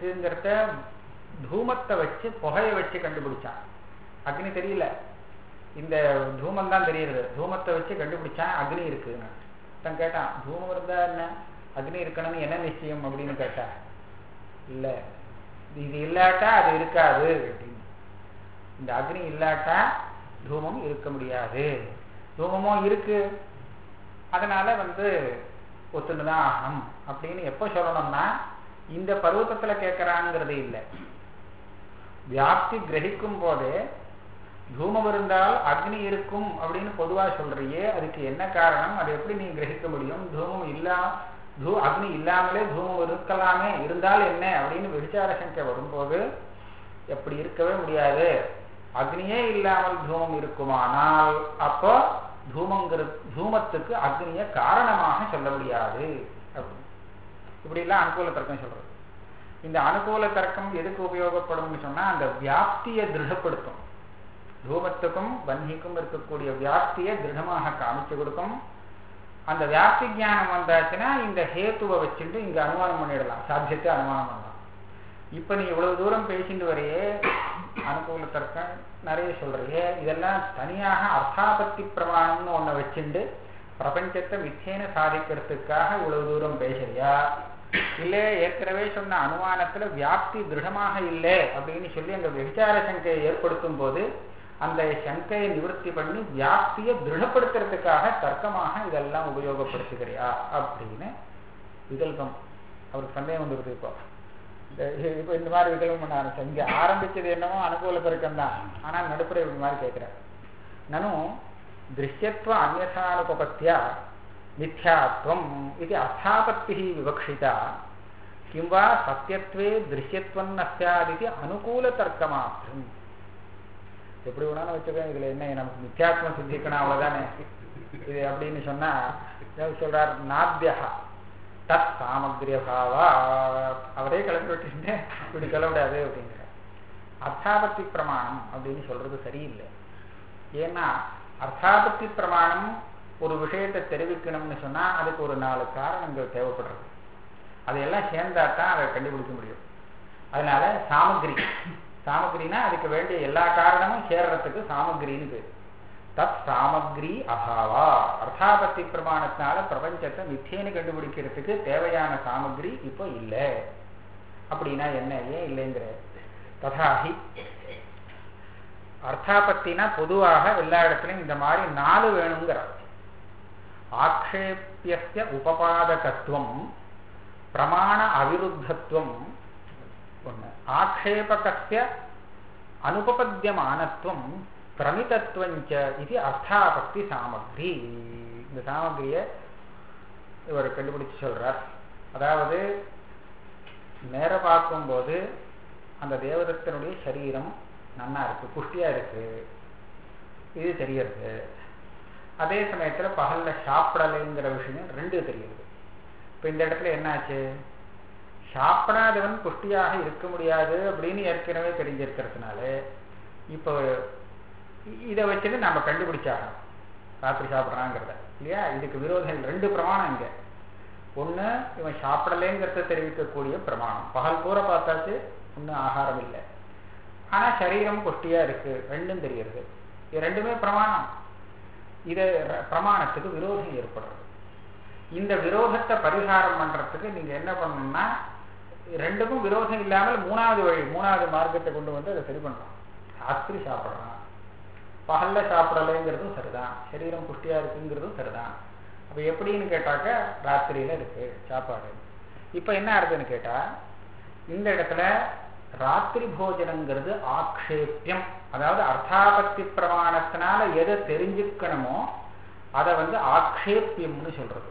இருக்குங்கிறத தூமத்தை வச்சு புகையை வச்சு கண்டுபிடிச்சான் அக்னி தெரியல இந்த தூமம் தான் தெரியுது தூமத்தை வச்சு கண்டுபிடிச்சான் அக்னி இருக்குன்னு தான் கேட்டான் தூமம் இருந்தா என்ன அக்னி இருக்கணும்னு என்ன நிச்சயம் அப்படின்னு கேட்டா இல்ல இது இல்லாட்டா அது இருக்காது அப்படின்னு இந்த அக்னி இல்லாட்டா தூமம் இருக்க முடியாது தூமமும் இருக்கு அதனால வந்து ஒத்துண்டுதான் ஆகணும் அப்படின்னு எப்போ சொல்லணும்னா இந்த பருவத்தத்துல கேட்கறாங்கிறது இல்லை வியாப்தி கிரகிக்கும் போதே தூமம் இருந்தால் அக்னி இருக்கும் அப்படின்னு பொதுவா சொல்றியே அதுக்கு என்ன காரணம் அதை எப்படி நீ கிரகிக்க முடியும் தூமம் இல்லா தூ அக்னி இல்லாமலே தூமம் இருக்கலாமே இருந்தால் என்ன அப்படின்னு விசார சங்கை வரும்போது எப்படி இருக்கவே முடியாது அக்னியே இல்லாமல் தூமம் இருக்குமானால் அப்போ தூமங்கிற தூமத்துக்கு அக்னிய காரணமாக சொல்ல முடியாது இப்படி எல்லாம் அனுகூல தர்க்கம் சொல்றது இந்த அனுகூல தர்க்கம் எதுக்கு உபயோகப்படும்னு சொன்னா அந்த வியாப்தியை திருடப்படுத்தும் தூமத்துக்கும் வன்னிக்கும் இருக்கக்கூடிய வியாப்தியை திருடமாக காமிச்சு கொடுக்கும் அந்த வியாப்தி ஜானம் வந்தாச்சுன்னா இந்த ஹேத்துவை வச்சுட்டு இங்க அனுமானம் பண்ணிடலாம் சாத்தியத்தை அனுமானம் பண்ணலாம் இப்ப நீ இவ்வளவு தூரம் பேசிட்டு வரையே அனுகூல தர்க்கம் நிறைய சொல்றியே இதெல்லாம் தனியாக அர்த்தாபத்தி பிரமாணம்னு ஒன்ன வச்சுண்டு பிரபஞ்சத்தை மிச்சேன சாதிக்கிறதுக்காக இவ்வளவு தூரம் பேசுறியா இல்ல ஏற்கனவே சொன்ன அனுமானத்துல வியாப்தி திருடமாக இல்லை அப்படின்னு சொல்லி அந்த விசார சங்கையை ஏற்படுத்தும் போது அந்த சங்கையை நிவர்த்தி பண்ணி வியாப்தியை திருடப்படுத்துறதுக்காக தர்க்கமாக இதெல்லாம் உபயோகப்படுத்துகிறியா அப்படின்னு விகல்பம் அவருக்கு சந்தேகம் வந்துருது இப்போ இந்த இப்போ இந்த மாதிரி விகல்பம் பண்ண ஆரம்பிச்சேன் இங்க ஆரம்பிச்சது என்னமோ அனுகூல தர்க்கம் தான் ஆனா நடுப்புற இப்படி மாதிரி கேட்கிறேன் நானும் திருஷ்யத்துவ அந்நானுபத்தியா மித்யாத்வம் இது அர்த்தாபத்தி விவக்ஷிதா கிம் வா சத்தியத்வே திருஷ்யத்வம் ந சியாதிதி அனுகூல தர்க்கமாத்திரம் எப்படி வேணாலும் வச்சுக்கோங்க இதுல என்ன நமக்கு மித்யாத்மம் சித்திக்கணும் அவ்வளவுதானே இது அப்படின்னு சொன்னா சொல்றார் நாத்தியா தத் சாமகிரிய பாவா அவரே கிளம்பி விட்டுட்டு இப்படி கிளம்பிடாது அப்படிங்கிற அர்த்தாபத்தி பிரமாணம் அப்படின்னு சொல்றது சரியில்லை ஏன்னா அர்த்தாபத்தி பிரமாணம் ஒரு விஷயத்தை தெரிவிக்கணும்னு சொன்னா அதுக்கு ஒரு நாலு காரணங்கள் தேவைப்படுறது அதையெல்லாம் சேர்ந்தா தான் அதை கண்டுபிடிக்க முடியும் அதனால சாமகிரி சாமகிரினா அதுக்கு வேண்டிய எல்லா காரணமும் சேர்றதுக்கு சாமகிரின்னு பேர் தத் சாமகிரி அபாவா அர்த்தாபத்தி பிரமாணத்தினால பிரபஞ்சத்தை மிச்சேன்னு கண்டுபிடிக்கிறதுக்கு தேவையான சாமகிரி இப்போ இல்லை அப்படின்னா என்ன ஏன் இல்லைங்கிற ததாகி அர்த்தாபத்தினா பொதுவாக எல்லா இடத்துலையும் இந்த மாதிரி நாலு வேணுங்கிற ஆக்ஷேபிய உபபாதகத்துவம் பிரமாண அவிருத்தத்துவம் ஒண்ணு ஆக்ஷேபகஸ்ய அனுபபத்தியமானத்துவம் பிரமிதத்துவஞ்ச இது அர்த்தாபக்தி சாமக்ரி இந்த சாமக்ரிய இவர் கண்டுபிடிச்சு சொல்றார் அதாவது நேர பார்க்கும்போது அந்த தேவதத்தனுடைய சரீரம் நன்னா இருக்கு புஷ்டியா இருக்கு இது தெரியறது அதே சமயத்துல பகல்ல சாப்பிடலைங்கிற விஷயம் ரெண்டு தெரியுது இப்ப இந்த இடத்துல என்னாச்சு சாப்பிடாதவன் புஷ்டியாக இருக்க முடியாது அப்படின்னு ஏற்கனவே தெரிஞ்சிருக்கிறதுனால இப்போ இதை வச்சுட்டு நம்ம கண்டுபிடிச்சாகணும் ராத்திரி சாப்பிட்றாங்கிறத இல்லையா இதுக்கு விரோதம் ரெண்டு பிரமாணம் இங்க ஒண்ணு இவன் சாப்பிடலைங்கிறத தெரிவிக்கக்கூடிய பிரமாணம் பகல் பூரா பார்த்தாச்சு ஒன்றும் ஆகாரம் இல்லை ஆனா சரீரம் புஷ்டியா இருக்கு ரெண்டும் தெரியுது இது ரெண்டுமே பிரமாணம் இது பிரமாணத்துக்கு விரோதம் ஏற்படுறது இந்த விரோதத்தை பரிகாரம் பண்றதுக்கு நீங்க என்ன பண்ணணும்னா ரெண்டுக்கும் விரோதம் இல்லாமல் மூணாவது வழி மூணாவது மார்க்கத்தை கொண்டு வந்து அதை சரி பண்றோம் ராத்திரி சாப்பிட்றான் பகல்ல சாப்பிடலைங்கிறதும் சரிதான் சரீரம் புஷ்டியா இருக்குங்கிறதும் சரிதான் அப்ப எப்படின்னு கேட்டாக்க ராத்திரியில இருக்கு சாப்பாடு இப்ப என்ன ஆகுதுன்னு கேட்டா இந்த இடத்துல ராத்திரி போஜனங்கிறது ஆக்ஷேப்பியம் அதாவது அர்த்தாபத்தி பிரமாணத்தினால எதை தெரிஞ்சுக்கணுமோ அதை வந்து ஆக்ஷேப்பியம்னு சொல்றது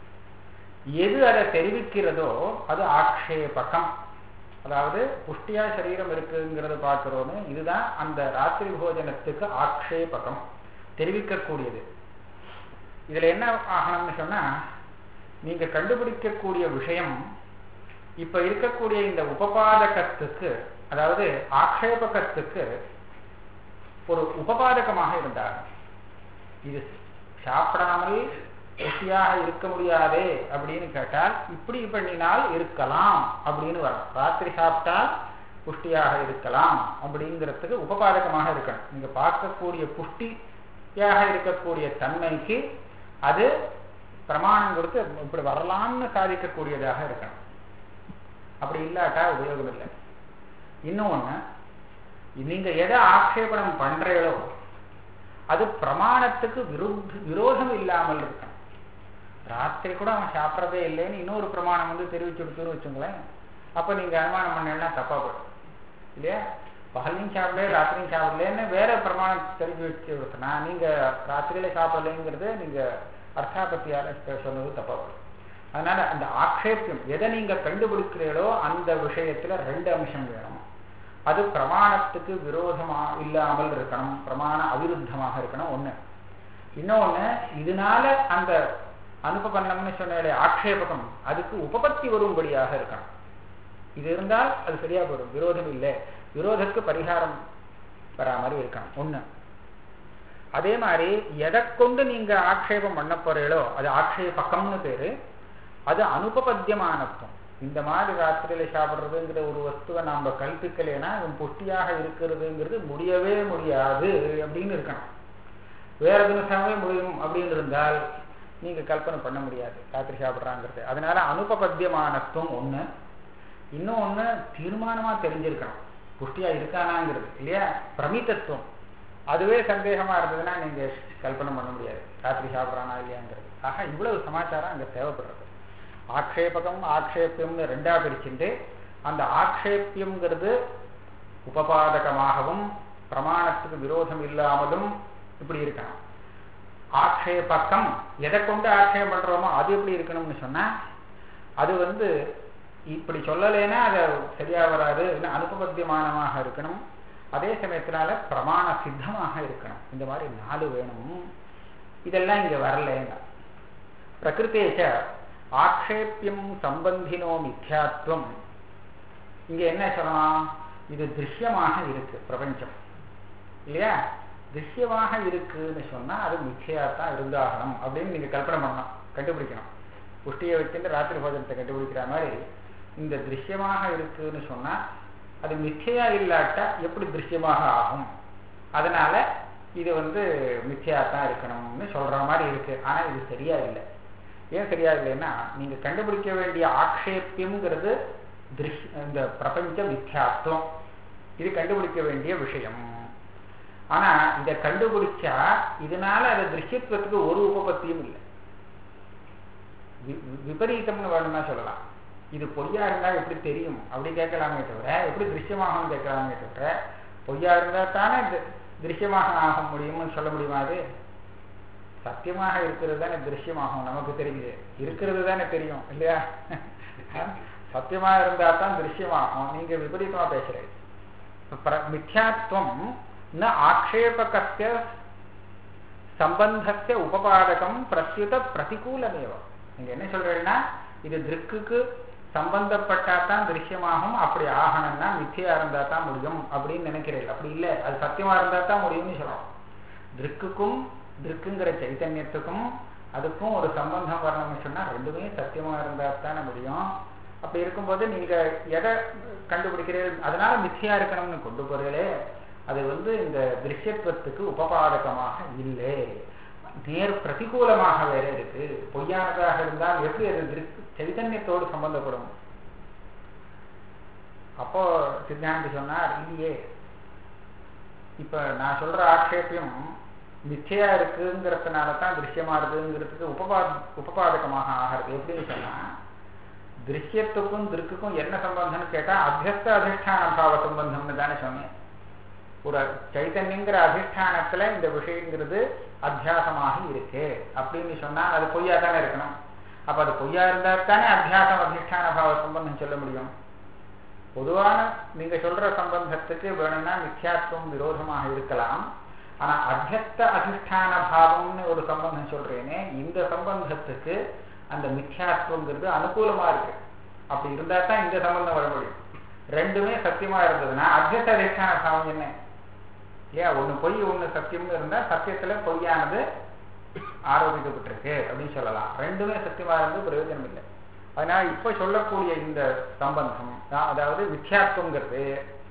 எது அதை தெரிவிக்கிறதோ அது ஆக்ஷேபகம் அதாவது புஷ்டியா சரீரம் இருக்குங்கிறத பார்க்கிறோன்னு இதுதான் அந்த ராத்திரி போஜனத்துக்கு ஆக்ஷேபகம் தெரிவிக்கக்கூடியது இதுல என்ன ஆகணும்னு சொன்னா நீங்க கண்டுபிடிக்கக்கூடிய விஷயம் இப்ப இருக்கக்கூடிய இந்த உபபாதகத்துக்கு அதாவது ஆக்ஷேபகத்துக்கு ஒரு உபபாதகமாக இருந்தார் இது சாப்பிடாமல் ருசியாக இருக்க முடியாதே அப்படின்னு கேட்டால் இப்படி பண்ணினால் இருக்கலாம் அப்படின்னு வரும் ராத்திரி சாப்பிட்டால் புஷ்டியாக இருக்கலாம் அப்படிங்கிறதுக்கு உபபாதகமாக இருக்கணும் நீங்க பார்க்கக்கூடிய புஷ்டியாக இருக்கக்கூடிய தன்மைக்கு அது பிரமாணம் கொடுத்து இப்படி வரலாம்னு சாதிக்கக்கூடியதாக இருக்கணும் அப்படி இல்லாட்டா உபயோகம் இல்லை இன்னொன்னு நீங்க எதை ஆக்ஷேபணம் பண்றீங்களோ அது பிரமாணத்துக்கு விருத்த விரோதம் இல்லாமல் இருக்கணும் ராத்திரி கூட அவன் சாப்பிட்றதே இல்லைன்னு இன்னொரு பிரமாணம் வந்து தெரிவிச்சு கொடுத்துன்னு வச்சுங்களேன் அப்ப நீங்க அனுமானம் பண்ணா தப்பா போடும் இல்லையா பகலையும் சாப்பிடல ராத்திரியும் சாப்பிடலன்னு வேற பிரமாணம் தெரிஞ்சு வச்சு கொடுத்தனா நீங்க ராத்திரியில சாப்பிடலைங்கிறது நீங்க அர்த்தாபத்தியால சொன்னது தப்பா போடும் அதனால அந்த ஆக்ஷேபியம் எதை நீங்க கண்டுபிடிக்கிறீங்களோ அந்த விஷயத்துல ரெண்டு அம்சம் வேணும் அது பிரமாணத்துக்கு விரோதமா இல்லாமல் இருக்கணும் பிரமாண அவிருத்தமாக இருக்கணும் ஒண்ணு இன்னொன்னு இதனால அந்த அனுபபன்னம்னு சொன்ன ஆக்ஷேபகம் அதுக்கு உபபத்தி வரும்படியாக இருக்கணும் இது இருந்தால் அது சரியா போயிடும் விரோதம் இல்லை விரோதத்துக்கு பரிகாரம் வரா மாதிரி இருக்கணும் ஒண்ணு அதே மாதிரி எதை கொண்டு நீங்க ஆக்ஷேபம் பண்ண போறீங்களோ அது ஆக்ஷேபக்கம்னு பேரு அது அனுபபத்தியமானத்துவம் இந்த மாதிரி ராத்திரியில சாப்பிட்றதுங்கிற ஒரு வஸ்துவை நாம கல்பிக்கலைன்னா இவன் புஷ்டியாக இருக்கிறதுங்கிறது முடியவே முடியாது அப்படின்னு இருக்கணும் வேற தினசாவே முடியும் அப்படின்னு இருந்தால் நீங்க கல்பனை பண்ண முடியாது ராத்திரி சாப்பிட்றாங்கிறது அதனால அனுபபத்தியமானத்துவம் ஒண்ணு இன்னொன்னு தீர்மானமா தெரிஞ்சிருக்கணும் புஷ்டியா இருக்கானாங்கிறது இல்லையா பிரமிதத்துவம் அதுவே சந்தேகமா இருந்ததுன்னா நீங்க கல்பனை பண்ண முடியாது ராத்திரி சாப்பிட்றானா இல்லையாங்கிறது ஆக இவ்வளவு சமாச்சாரம் அங்க தேவைப்படுறது ஆக்ஷேபகம் ஆக்ஷேபியம்னு ரெண்டா பிரிச்சுட்டு அந்த ஆக்ஷேபியம்ங்கிறது உபபாதகமாகவும் பிரமாணத்துக்கு விரோதம் இல்லாமலும் இப்படி இருக்கணும் ஆக்ஷேபக்கம் எதை கொண்டு ஆக்ஷேபம் பண்றோமோ அது எப்படி இருக்கணும்னு சொன்னா அது வந்து இப்படி சொல்லலைன்னா அது சரியா வராது இல்லை அனுபபத்தியமானமாக இருக்கணும் அதே சமயத்தினால பிரமாண சித்தமாக இருக்கணும் இந்த மாதிரி நாலு வேணும் இதெல்லாம் இங்க வரலன்னா பிரகிருத்தேச்ச ஆக்ஷேபியம் சம்பந்தினோ மித்யாத்வம் இங்க என்ன சொல்லலாம் இது திருஷ்யமாக இருக்கு பிரபஞ்சம் இல்லையா திருஷ்யமாக இருக்குன்னு சொன்னா அது மிச்சையாத்தான் இருந்தாகணும் அப்படின்னு நீங்க கல்பனை பண்ணணும் கண்டுபிடிக்கணும் புஷ்டியை வச்சுட்டு ராத்திரி போஜனத்தை கண்டுபிடிக்கிற மாதிரி இந்த திருஷ்யமாக இருக்குன்னு சொன்னா அது மிச்சையா இல்லாட்டா எப்படி திருஷ்யமாக ஆகும் அதனால இது வந்து மிச்சையாத்தான் இருக்கணும்னு சொல்ற மாதிரி இருக்கு ஆனா இது சரியா இல்லை ஏன் சரியா இல்லைன்னா நீங்க கண்டுபிடிக்க வேண்டிய ஆக்ஷேபியம்ங்கிறது திருஷ் இந்த பிரபஞ்ச மித்யாத்வம் இது கண்டுபிடிக்க வேண்டிய விஷயம் ஆனா இதை கண்டுபிடிச்சா இதனால அது திருஷ்யத்துவத்துக்கு ஒரு உபபத்தியும் இல்லை விபரீதம்னு வேணும்னா சொல்லலாம் இது பொய்யா இருந்தா எப்படி தெரியும் அப்படி கேட்கலாமே தவிர எப்படி திருஷ்யமாகும் கேட்கலாமே தவிர பொய்யா இருந்தா தானே திருஷ்யமாக ஆக முடியும்னு சொல்ல முடியுமா அது சத்தியமாக இருக்கிறது தானே திருஷ்யமாகும் நமக்கு தெரியுது இருக்கிறது தானே தெரியும் இல்லையா சத்தியமா இருந்தா தான் திருஷ்யமாகும் நீங்க விபரீதமா பேசுறீங்க மித்யாத்வம் ந ஆக்ஷேபகஸ்ய சம்பந்தஸ்ய உபபாதகம் பிரஸ்யுத பிரதிகூலமேவம் நீங்க என்ன சொல்றீங்கன்னா இது திருக்குக்கு சம்பந்தப்பட்டா தான் திருஷ்யமாகும் அப்படி ஆகணும்னா மித்தியா இருந்தா தான் முடியும் அப்படின்னு நினைக்கிறீர்கள் அப்படி இல்லை அது சத்தியமா இருந்தா தான் முடியும்னு சொல்றோம் திருக்குக்கும் திருக்குங்கிற சைத்தன்யத்துக்கும் அதுக்கும் ஒரு சம்பந்தம் வரணும்னு சொன்னா ரெண்டுமே சத்தியமா இருந்தா தானே முடியும் அப்படி இருக்கும்போது நீங்க எதை கண்டுபிடிக்கிறீர்கள் அதனால மித்தியா இருக்கணும்னு கொண்டு போறீங்களே அது வந்து இந்த திருஷ்யத்துவத்துக்கு உபபாதகமாக இல்லை நேர் பிரதிகூலமாக வேற இருக்கு பொய்யானதாக இருந்தால் எப்படி அது சைதன்யத்தோடு சம்பந்தப்படும் அப்போ சித்தாந்தி சொன்னார் இல்லையே இப்ப நான் சொல்ற ஆட்சேபியம் மிச்சையா இருக்குங்கிறதுனால தான் திருஷ்யமா இருக்குங்கிறதுக்கு உபபா உபபாதகமாக ஆகிறது எப்படின்னு சொன்னா திருஷ்யத்துக்கும் திருக்குக்கும் என்ன சம்பந்தம்னு கேட்டா அத்தியஸ்த அதிஷ்டான பாவ சம்பந்தம்னு தானே சொன்னேன் ஒரு சைத்தன்யங்கிற அதிஷ்டானத்துல இந்த விஷயங்கிறது அத்தியாசமாக இருக்கு அப்படின்னு சொன்னா அது பொய்யா தானே இருக்கணும் அப்ப அது பொய்யா இருந்தா தானே அத்தியாசம் அதிஷ்டான பாவ சம்பந்தம் சொல்ல முடியும் பொதுவான நீங்க சொல்ற சம்பந்தத்துக்கு வேணும்னா மித்யாத்துவம் விரோதமாக இருக்கலாம் ஆனா அத்தியஸ்த அதிஷ்டான பாவம்னு ஒரு சம்பந்தம் சொல்றேனே இந்த சம்பந்தத்துக்கு அந்த மித்யாத்துவங்கிறது அனுகூலமா இருக்கு அப்படி இருந்தா தான் இந்த சம்பந்தம் வர முடியும் ரெண்டுமே சத்தியமா இருந்ததுன்னா அத்தியஸ்த அதிஷ்டான பாவம் என்ன ஏன் ஒண்ணு பொய் ஒண்ணு சத்தியம்னு இருந்தா சத்தியத்துல பொய்யானது ஆரோபிக்கப்பட்டிருக்கு அப்படின்னு சொல்லலாம் ரெண்டுமே சத்தியமா இருந்து பிரயோஜனம் இல்லை அதனால இப்ப சொல்லக்கூடிய இந்த சம்பந்தம் அதாவது மித்யாத்துவங்கிறது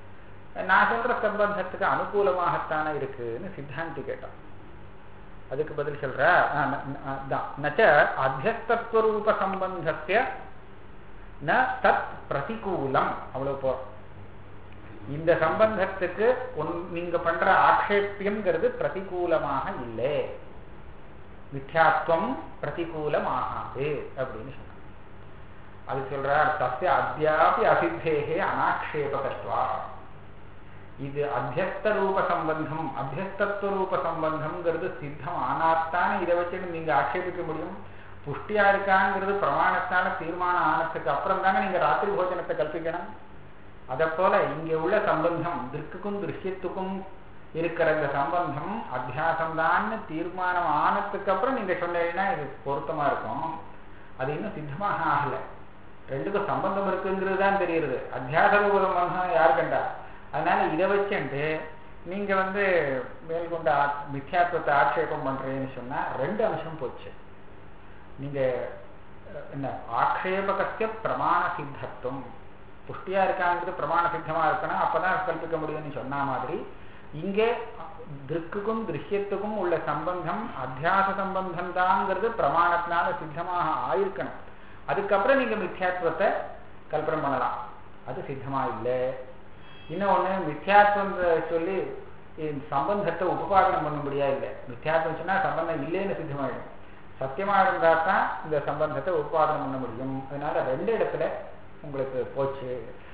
நான் சொல்ற சம்பந்தத்துக்கு அனுகூலமாகத்தானே இருக்குன்னு சித்தாந்தி கேட்டான் அதுக்கு பதில் சொல்ற நச்ச அத்தியஸ்தத்வரூப சம்பந்தத்திய ந தத் பிரதிகூலம் அவ்வளவு போ இந்த சம்பந்தத்துக்கு நீங்க பண்ற ஆக்ஷேபியம்ங்கிறது பிரதிகூலமாக இல்லை மித்யாத்வம் பிரதிகூலமாகாது அப்படின்னு சொன்னார் அது சொல்றார் தஸ்ய அத்தியாபி அசித்தேகே அனாக்ஷேபகத்வா இது அத்தியஸ்த ரூப சம்பந்தம் அத்தியஸ்தத்துவ ரூப சம்பந்தம்ங்கிறது சித்தம் ஆனாத்தானே இதை வச்சுட்டு நீங்க ஆட்சேபிக்க முடியும் புஷ்டியா இருக்காங்கிறது பிரமாணத்தால தீர்மானம் ஆனதுக்கு அப்புறம் தானே நீங்க ராத்திரி போஜனத்தை கல்பிக்கணும் அதை போல இங்க உள்ள சம்பந்தம் திருக்குக்கும் திருஷ்யத்துக்கும் இருக்கிற இந்த சம்பந்தம் அத்தியாசம் தான் தீர்மானம் ஆனதுக்கு அப்புறம் நீங்க சொன்னீங்கன்னா இது பொருத்தமா இருக்கும் அது இன்னும் சித்தமாக ஆகல ரெண்டுக்கும் சம்பந்தம் இருக்குங்கிறது தான் தெரியுது அத்தியாச ரூப சம்பந்தம் யார் கண்டா அதனால இதை வச்சுட்டு நீங்க வந்து மேல்கொண்ட மித்யாத்வத்தை ஆட்சேபம் பண்றீங்கன்னு சொன்னா ரெண்டு அம்சம் போச்சு நீங்க என்ன ஆக்ஷேபகத்திய பிரமாண சித்தத்துவம் புஷ்டியா இருக்காங்கிறது பிரமாண சித்தமா இருக்கணும் அப்பதான் கல்பிக்க முடியும்னு சொன்ன மாதிரி இங்கே திருக்குக்கும் திருஷ்யத்துக்கும் உள்ள சம்பந்தம் அத்தியாச சம்பந்தம் தாங்கிறது பிரமாணத்தினால சித்தமாக ஆயிருக்கணும் அதுக்கப்புறம் நீங்க மித்யாத்வத்தை கல்பனை பண்ணலாம் அது சித்தமா இல்லை இன்னொன்னு மித்யாத்வம் சொல்லி சம்பந்தத்தை உபபாதனம் பண்ண முடியா இல்லை மித்யாத்வம் சொன்னா சம்பந்தம் இல்லைன்னு சித்தமாயிடும் சத்தியமா இருந்தா தான் இந்த சம்பந்தத்தை உற்பாதனம் பண்ண முடியும் அதனால ரெண்டு இடத்துல உங்களுக்கு போச்சு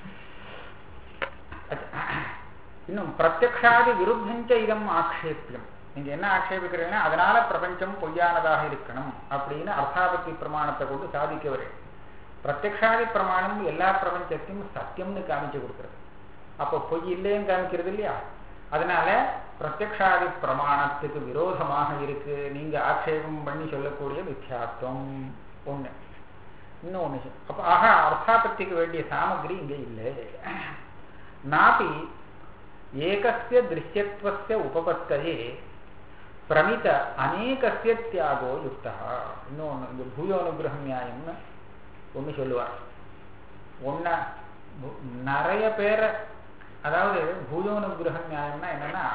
இன்னும் பிரத்யக்ஷாதி விருத்தஞ்ச இதம் ஆக்ஷேப்பியம் நீங்க என்ன ஆக்ஷேபிக்கிறீங்கன்னா அதனால பிரபஞ்சம் பொய்யானதாக இருக்கணும் அப்படின்னு அர்த்தாபத்தி பிரமாணத்தை கொண்டு சாதிக்க வரேன் பிரத்யக்ஷாதி பிரமாணம் எல்லா பிரபஞ்சத்தையும் சத்தியம்னு காமிச்சு கொடுக்குறது அப்போ பொய் இல்லைன்னு காமிக்கிறது இல்லையா அதனால பிரத்யக்ஷாதி பிரமாணத்துக்கு விரோதமாக இருக்கு நீங்க ஆட்சேபம் பண்ணி சொல்லக்கூடிய மித்யாத்வம் ஒண்ணு இன்னும் ஒண்ணு அப்ப ஆக அர்த்தாபத்திக்கு வேண்டிய சாமகிரி இங்க இல்லை நாபி ஏகஸ்ய திருஷ்யத்துவஸ்ய உபபத்தையே பிரமித அநேகஸ்ய தியாகோ யுக்தா இன்னொன்னு இந்த பூயோனுகிரக நியாயம்னு ஒண்ணு சொல்லுவார் ஒன்ன நிறைய பேரை அதாவது பூயோனுகிரக நியாயம்னா என்னன்னா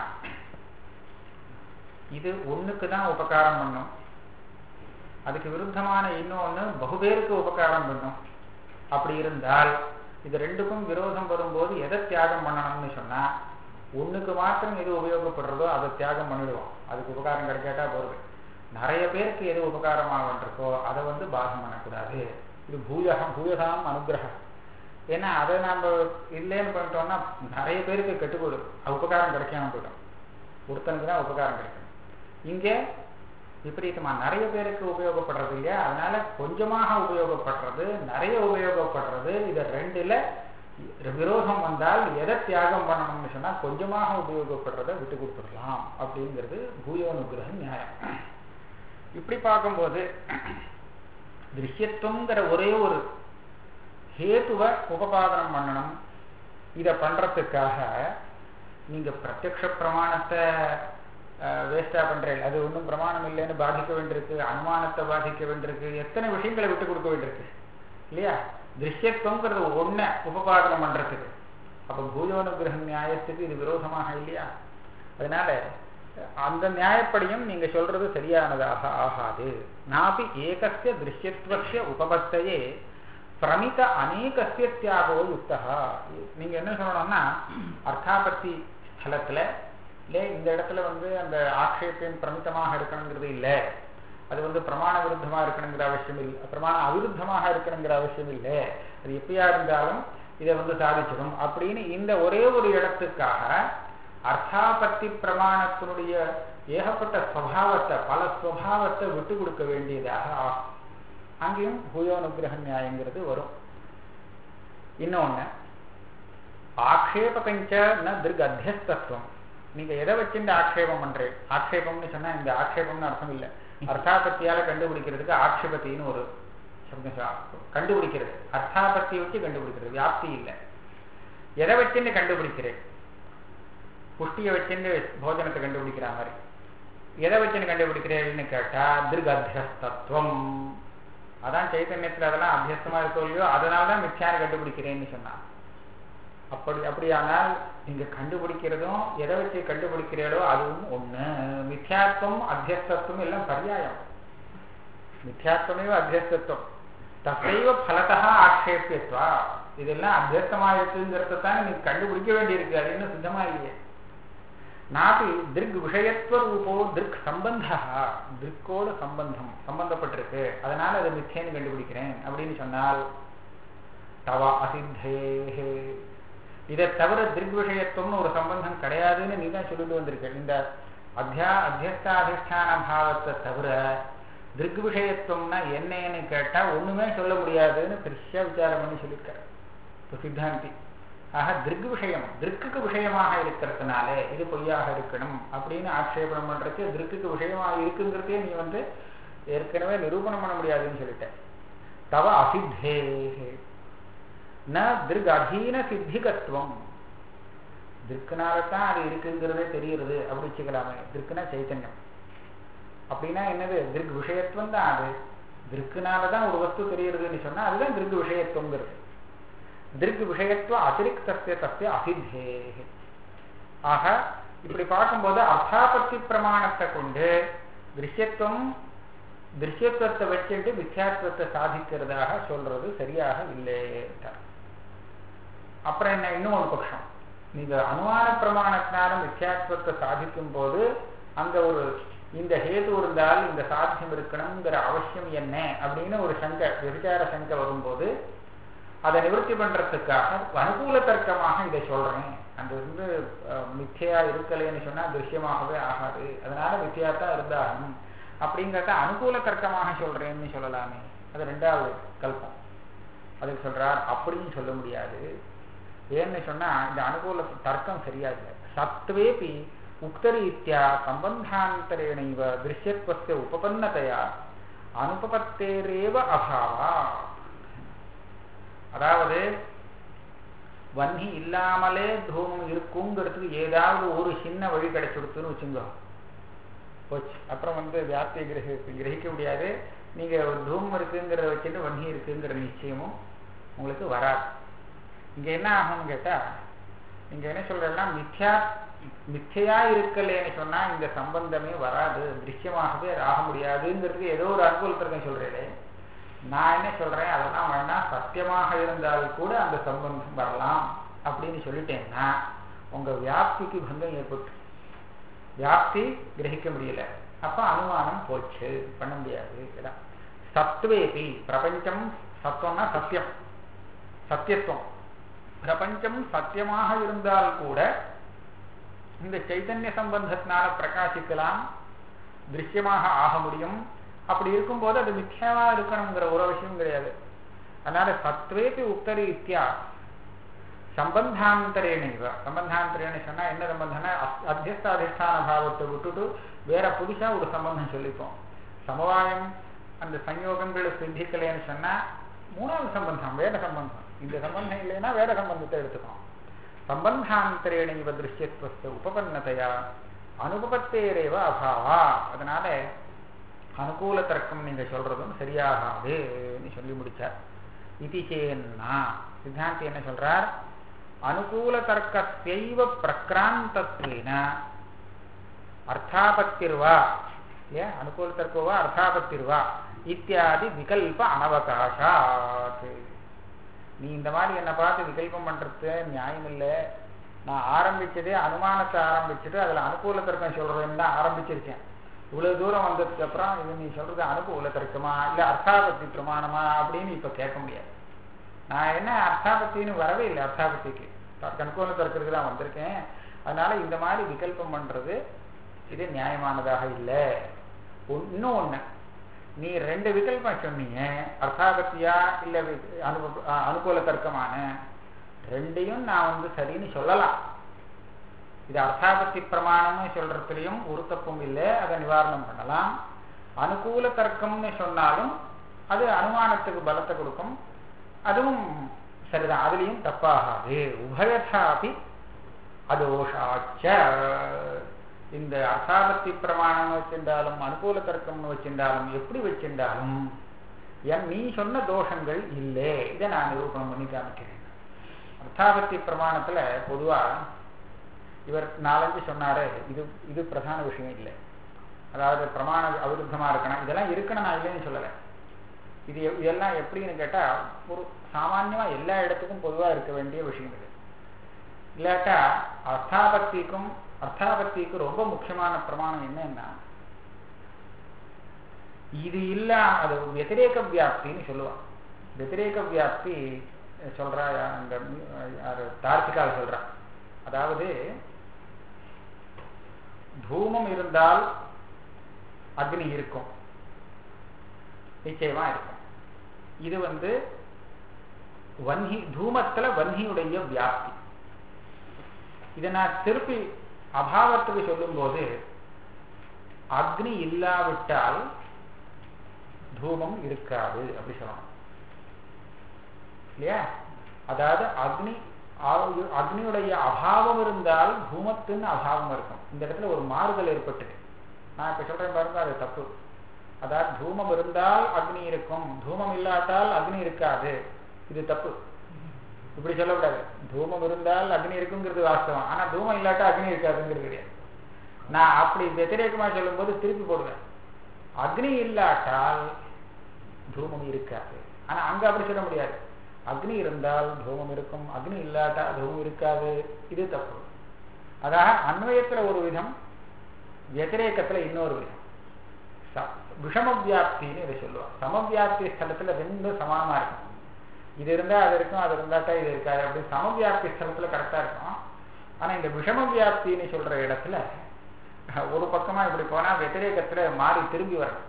இது ஒண்ணுக்கு தான் உபகாரம் பண்ணும் அதுக்கு விருத்தமான இன்னொன்னு பகுபேருக்கு உபகாரம் பண்ணும் அப்படி இருந்தால் இது ரெண்டுக்கும் விரோதம் வரும்போது எதை தியாகம் பண்ணணும்னு சொன்னா ஒண்ணுக்கு மாத்திரம் எது உபயோகப்படுறதோ அதை தியாகம் பண்ணிடுவோம் அதுக்கு உபகாரம் கிடைக்காட்டா போறது நிறைய பேருக்கு எது உபகாரமாக இருக்கோ அதை வந்து பாகம் பண்ணக்கூடாது இது பூயகம் பூயகாம் அனுகிரகம் ஏன்னா அதை நம்ம இல்லைன்னு பண்ணிட்டோம்னா நிறைய பேருக்கு கெட்டு போயிடும் உபகாரம் கிடைக்காம போயிடும் ஒருத்தனுக்கு தான் உபகாரம் கிடைக்கும் இங்கே விபரீதமா நிறைய பேருக்கு உபயோகப்படுறது இல்லையா அதனால கொஞ்சமாக உபயோகப்படுறது நிறைய உபயோகப்படுறது இது ரெண்டுல விரோதம் வந்தால் எதை தியாகம் பண்ணணும்னு சொன்னா கொஞ்சமாக உபயோகப்படுறதை விட்டு கொடுத்துடலாம் அப்படிங்கிறது பூயோனுகிரக நியாயம் இப்படி பார்க்கும்போது திருஷ்யத்துவங்கிற ஒரே ஒரு ஹேத்துவை உபபாதனம் பண்ணணும் இதை பண்றதுக்காக நீங்க பிரத்யக்ஷ பிரமாணத்தை வேஸ்டா பண்றீங்க அது ஒன்றும் பிரமாணம் இல்லைன்னு பாதிக்க வேண்டியிருக்கு அனுமானத்தை பாதிக்க வேண்டியிருக்கு எத்தனை விஷயங்களை விட்டு கொடுக்க வேண்டியிருக்கு இல்லையா திருஷ்யத்துவங்கிறது ஒன்ன உபபாதனம் பண்றதுக்கு அப்ப பூஜோனுகிரக நியாயத்துக்கு இது விரோதமாக இல்லையா அதனால அந்த நியாயப்படியும் நீங்க சொல்றது சரியானதாக ஆகாது நாபி ஏகசிய திருஷ்யத்துவசிய உபபத்தையே பிரமித அநேகசிய தியாகோ யுக்தா நீங்க என்ன சொல்லணும்னா அர்த்தாபத்தி ஸ்தலத்துல இல்லை இந்த இடத்துல வந்து அந்த ஆக்ஷேபியம் பிரமித்தமாக இருக்கணுங்கிறது இல்லை அது வந்து பிரமாண விருத்தமாக இருக்கணுங்கிற அவசியம் இல்லை பிரமாண அவிருத்தமாக இருக்கணுங்கிற அவசியம் இல்லை அது எப்பயா இருந்தாலும் இதை வந்து சாதிச்சிடும் அப்படின்னு இந்த ஒரே ஒரு இடத்துக்காக அர்த்தாபத்தி பிரமாணத்தினுடைய ஏகப்பட்ட ஸ்வபாவத்தை பல ஸ்வபாவத்தை விட்டு கொடுக்க வேண்டியதாக ஆகும் அங்கேயும் பூயோனுகிரக நியாயங்கிறது வரும் இன்னொன்னு ஆக்ஷேபகஞ்ச ந திருக் அத்தியஸ்தத்துவம் நீங்க எதை வச்சுட்டு ஆக்ஷேபம் பண்றேன் ஆக்ஷேபம்னு சொன்னா இந்த ஆக்ஷேபம்னு அர்த்தம் இல்லை அர்த்தாபத்தியால கண்டுபிடிக்கிறதுக்கு ஆக்ஷேபத்தின்னு ஒரு சப்தம் கண்டுபிடிக்கிறது அர்த்தாபத்தியை வச்சு கண்டுபிடிக்கிறது வியாப்தி இல்லை எதை வச்சுன்னு கண்டுபிடிக்கிறேன் புஷ்டியை வச்சுன்னு போஜனத்தை கண்டுபிடிக்கிற மாதிரி எதை வச்சுன்னு கண்டுபிடிக்கிறேன்னு கேட்டா திருக் அத்தியஸ்தத்துவம் அதான் சைத்தன்யத்துல அதெல்லாம் அபியஸ்தமா இருக்கோ இல்லையோ அதனாலதான் மித்யானை கண்டுபிடிக்கிறேன்னு சொன்னான் அப்படி அப்படியானால் நீங்க கண்டுபிடிக்கிறதும் எதை வச்சு கண்டுபிடிக்கிறீங்களோ அதுவும் ஒண்ணு மித்யாத்வம் அத்தியஸ்தத்துவம் எல்லாம் பரியாயம் மித்யாத்வமேவ அத்தியஸ்தத்துவம் தசைவ பலதா ஆக்ஷேபியத்வா இதெல்லாம் அத்தியஸ்தமாயிருக்குங்கிறத தான் நீங்க கண்டுபிடிக்க வேண்டியிருக்கு அது இன்னும் சித்தமா இல்லையே நாபி திருக் விஷயத்துவ ரூபோ திருக் சம்பந்தா திருக்கோட சம்பந்தம் சம்பந்தப்பட்டிருக்கு அதனால அதை மிச்சேன்னு கண்டுபிடிக்கிறேன் அப்படின்னு சொன்னால் தவ அசித்தே இதை தவிர திருக் விஷயத்துவம்னு ஒரு சம்பந்தம் கிடையாதுன்னு நீ தான் சொல்லிட்டு வந்திருக்க இந்த அத்தியா அத்தியஸ்தாதிஷ்டான பாவத்தை தவிர திருக் விஷயத்துவம்னா என்னன்னு கேட்டா ஒண்ணுமே சொல்ல முடியாதுன்னு பெருசா விசாரம் பண்ணி சொல்லியிருக்காரு இப்போ சித்தாந்தி ஆக திருக் விஷயம் திருக்குக்கு விஷயமாக இருக்கிறதுனால இது பொய்யாக இருக்கணும் அப்படின்னு ஆட்சேபணம் பண்றதுக்கு திருக்குக்கு விஷயமாக இருக்குங்கிறதே நீ வந்து ஏற்கனவே நிரூபணம் பண்ண முடியாதுன்னு சொல்லிட்ட தவ அசித்தே ந திருக் அதீன சித்திகத்துவம் திருக்குனாலதான் அது இருக்குங்கிறதே தெரியுறது அப்படி வச்சுக்கலாமே திருக்குனா சைத்தன்யம் அப்படின்னா என்னது திருக் விஷயத்துவம் தான் அது திருக்குனாலதான் ஒரு வஸ்து தெரியுறதுன்னு சொன்னா அதுதான் திருக் விஷயத்துவங்கிறது திருக் விஷயத்துவ அதிரிக்தஸ்ய தஸ்ய அசித்தே ஆக இப்படி பார்க்கும்போது அர்த்தாபத்தி பிரமாணத்தை கொண்டு திருஷ்யத்துவம் திருஷ்யத்துவத்தை வச்சுட்டு மித்யாத்துவத்தை சாதிக்கிறதாக சொல்றது சரியாக இல்லை அப்புறம் என்ன இன்னும் ஒரு பட்சம் நீங்க அனுமான பிரமாணத்தினால மித்யாத்துவத்தை சாதிக்கும் போது அங்க ஒரு இந்த ஹேது இருந்தால் இந்த சாத்தியம் இருக்கணுங்கிற அவசியம் என்ன அப்படின்னு ஒரு சங்கை விபச்சார சங்கை வரும்போது அதை நிவர்த்தி பண்றதுக்காக அனுகூல தர்க்கமாக இதை சொல்றேன் அந்த வந்து மித்தியா இருக்கலைன்னு சொன்னா திருஷ்யமாகவே ஆகாது அதனால மித்தியாத்தான் இருந்தாகணும் அப்படிங்கிறத அனுகூல தர்க்கமாக சொல்றேன்னு சொல்லலாமே அது ரெண்டாவது கல்பம் அதுக்கு சொல்றார் அப்படின்னு சொல்ல முடியாது ஏன்னு சொன்னா இந்த அனுகூல தர்க்கம் சரியா இல்லை சத்வேபி உக்தரீத்யா சம்பந்தாந்தரேணைவ திருஷ்யத்வஸ்ய உபபன்னதையா அனுபபத்தேரேவ அபாவா அதாவது வன்னி இல்லாமலே தூமம் இருக்குங்கிறதுக்கு ஏதாவது ஒரு சின்ன வழி கிடைச்சுடுத்துன்னு வச்சுங்க போச்சு அப்புறம் வந்து வியாப்தியை கிரகி கிரகிக்க முடியாது நீங்க ஒரு தூமம் இருக்குங்கிறத வச்சுட்டு வன்னி இருக்குங்கிற நிச்சயமும் உங்களுக்கு வராது இங்க என்ன ஆகும்னு கேட்டா நீங்க என்ன சொல்றதுன்னா மித்யா மிச்சையா இருக்கலேன்னு சொன்னா இந்த சம்பந்தமே வராது திருஷ்யமாகவே ஆக முடியாதுங்கிறதுக்கு ஏதோ ஒரு அனுகூலத்திற்கும் சொல்றேன் நான் என்ன சொல்றேன் அதெல்லாம் வேணா சத்தியமாக இருந்தால் கூட அந்த சம்பந்தம் வரலாம் அப்படின்னு சொல்லிட்டேன்னா உங்க வியாப்திக்கு பங்கம் ஏற்பட்டு வியாப்தி கிரகிக்க முடியல அப்ப அனுமானம் போச்சு பண்ண முடியாது இதான் சத்வேபி பிரபஞ்சம் சத்துவம்னா சத்தியம் சத்தியத்துவம் பிரபஞ்சம் சத்தியமாக இருந்தால் கூட இந்த சைத்தன்ய சம்பந்தத்தினால பிரகாசிக்கலாம் திருஷ்யமாக ஆக முடியும் அப்படி இருக்கும்போது அது மித்யாவா இருக்கணுங்கிற ஒரு விஷயம் கிடையாது அதனால சத்வேபி உத்தரீத்தியா சம்பந்தாந்தரேணைவ சம்பந்தாந்தரேன்னு சொன்னா என்ன சம்பந்தம்னா அத்தியஸ்த அதிஷ்டான பாவத்தை விட்டுட்டு வேற புதுசா ஒரு சம்பந்தம் சொல்லிப்போம் சமவாயம் அந்த சங்கோகங்கள் சித்திக்கலைன்னு சொன்னா மூணாவது சம்பந்தம் வேற சம்பந்தம் இந்த சம்பந்தம் இல்லைன்னா வேற சம்பந்தத்தை எடுத்துக்கணும் சம்பந்தாந்தரேணைவ திருஷ்யத்துவத்தை உபபன்னதையா அனுபவத்தேரேவ அபாவா அதனால அனுகூல தர்க்கம் நீங்க சொல்றதும் சரியாகாதுன்னு சொல்லி முடிச்சார் இது சேன்னா சித்தாந்தி என்ன சொல்றார் அனுகூல தர்க்கத்தைவ பிரக்ராந்தத்வேன அர்த்தாபத்திர்வா இல்லையா அனுகூல தர்க்கோவா அர்த்தாபத்திர்வா இத்தியாதி விகல்ப அனவகாசாத் நீ இந்த மாதிரி என்னை பார்த்து விகல்பம் பண்றது நியாயம் இல்லை நான் ஆரம்பிச்சதே அனுமானத்தை ஆரம்பிச்சுட்டு அதுல அனுகூல தர்க்கம் சொல்றதுன்னு தான் ஆரம்பிச்சிருக்கேன் இவ்வளவு தூரம் வந்ததுக்கு அப்புறம் இது நீ சொல்றது அனுகூல தர்க்கமா இல்ல அர்த்தாபத்தி பிரமாணமா அப்படின்னு இப்ப கேட்க முடியாது நான் என்ன அர்த்தாபத்தின்னு வரவே இல்லை அர்த்தாபத்திக்கு அனுகூல தர்க்கத்துக்கு தான் வந்திருக்கேன் அதனால இந்த மாதிரி விகல்பம் பண்றது இது நியாயமானதாக இல்லை இன்னும் ஒண்ணு நீ ரெண்டு விகல்பம் சொன்னீங்க அர்த்தாபத்தியா இல்ல அனு அனுகூல தர்க்கமான ரெண்டையும் நான் வந்து சரின்னு சொல்லலாம் இது அர்த்தாபத்தி பிரமாணம்னு சொல்றதுலயும் ஒரு தப்பும் இல்லை அதை நிவாரணம் பண்ணலாம் அனுகூல தர்க்கம்னு சொன்னாலும் அது அனுமானத்துக்கு பலத்தை கொடுக்கும் அதுவும் சரிதான் அதுலயும் தப்பாகாது உபயதாபி அதோஷாச்ச இந்த அர்த்தாபத்தி பிரமாணம் வச்சிருந்தாலும் அனுகூல தர்க்கம்னு வச்சிருந்தாலும் எப்படி வச்சிருந்தாலும் என் நீ சொன்ன தோஷங்கள் இல்லை இதை நான் நிரூபணம் பண்ணி காமிக்கிறேன் அர்த்தாபத்தி பிரமாணத்துல பொதுவா இவர் நாலஞ்சு சொன்னாரு இது இது பிரதான விஷயம் இல்லை அதாவது பிரமாண அவிருத்தமா இருக்கணும் இதெல்லாம் இருக்கணும் நான் இல்லைன்னு சொல்லலை இது எ- இதெல்லாம் எப்படின்னு கேட்டா ஒரு சாமான்யமா எல்லா இடத்துக்கும் பொதுவா இருக்க வேண்டிய விஷயம் இது இல்லாட்டா அர்த்தாபத்திக்கும் அர்த்தாபத்திக்கு ரொம்ப முக்கியமான பிரமாணம் என்னன்னா இது இல்ல அது வெதிரேக வியாப்தின்னு சொல்லுவான் வெதிரேக வியாப்தி சொல்றா அந்த யாரு தார்த்திகால் சொல்றா அதாவது தூமம் இருந்தால் அக்னி இருக்கும் நிச்சயமா இருக்கும் இது வந்து வன்ஹி தூமத்துல வன்னியுடைய வியாப்தி இதை நான் திருப்பி அபாவத்துக்கு சொல்லும்போது அக்னி இல்லாவிட்டால் தூமம் இருக்காது அப்படி சொல்லணும் இல்லையா அதாவது அக்னி ஆ- அக்னியுடைய அபாவம் இருந்தால் தூமத்தின் அபாவம் இருக்கும் இந்த இடத்துல ஒரு மாறுதல் ஏற்பட்டது நான் இப்ப சொல்றேன் பாருங்க அது தப்பு அதாவது தூமம் இருந்தால் அக்னி இருக்கும் தூமம் இல்லாட்டால் அக்னி இருக்காது இது தப்பு இப்படி சொல்லக்கூடாது தூமம் இருந்தால் அக்னி இருக்குங்கிறது வாஸ்தவம் ஆனா தூமம் இல்லாட்டா அக்னி இருக்காதுங்கிறது கிடையாது நான் அப்படி வெத்திரேகமா சொல்லும்போது திருப்பி போடுவேன் அக்னி இல்லாட்டால் தூமம் இருக்காது ஆனா அங்க அப்படி சொல்ல முடியாது அக்னி இருந்தால் தூமம் இருக்கும் அக்னி இல்லாட்டா தூமம் இருக்காது இது தப்பு அதாக அன்வயத்துல ஒரு விதம் வெத்திரேக்கத்துல இன்னொரு விதம் ச- விஷம வியாப்தின்னு இதை சொல்லுவாங்க சமவியாப்தி ஸ்தலத்துல ரெண்டும் சமானமா இருக்கும் இது இருந்தா அது இருக்கும் அது இருந்தாட்டா இது இருக்காது அப்படி சமவியாப்தி ஸ்தலத்துல கரெக்டா இருக்கும் ஆனா இந்த விஷம வியாப்தின்னு சொல்ற இடத்துல ஒரு பக்கமா இப்படி போனா வெத்திரேக்கத்துல மாறி திரும்பி வரணும்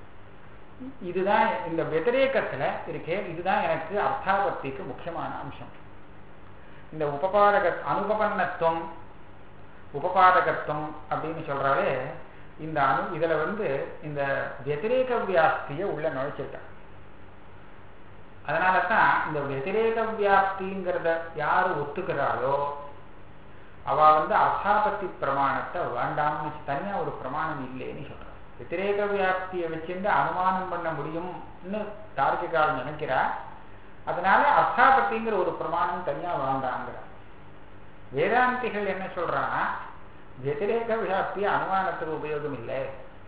இதுதான் இந்த வெத்திரேக்கத்துல இருக்கே இதுதான் எனக்கு அர்த்தாபத்திக்கு முக்கியமான அம்சம் இந்த உபபாதக அனுபபன்னத்துவம் உபபாதகத்துவம் அப்படின்னு சொல்றாலே இந்த அணு இதுல வந்து இந்த வெதிரேக வியாப்தியை உள்ள நுழைச்சிருக்காங்க அதனால தான் இந்த வெதிரேக வியாப்திங்கிறத யாரு ஒத்துக்கிறாளோ அவ வந்து அர்த்தாபத்தி பிரமாணத்தை வேண்டாம்னு தனியா ஒரு பிரமாணம் இல்லைன்னு சொல்றான் வெதிரேக வியாப்தியை வச்சிருந்து அனுமானம் பண்ண முடியும்னு தார்க்கிகால் நினைக்கிறா அதனால அர்த்தாபத்திங்கிற ஒரு பிரமாணம் தனியா வேண்டாங்கிறார் வேதாந்திகள் என்ன சொல்றான்னா வெதிரேக வியாப்தி அனுமானத்துக்கு உபயோகம் இல்லை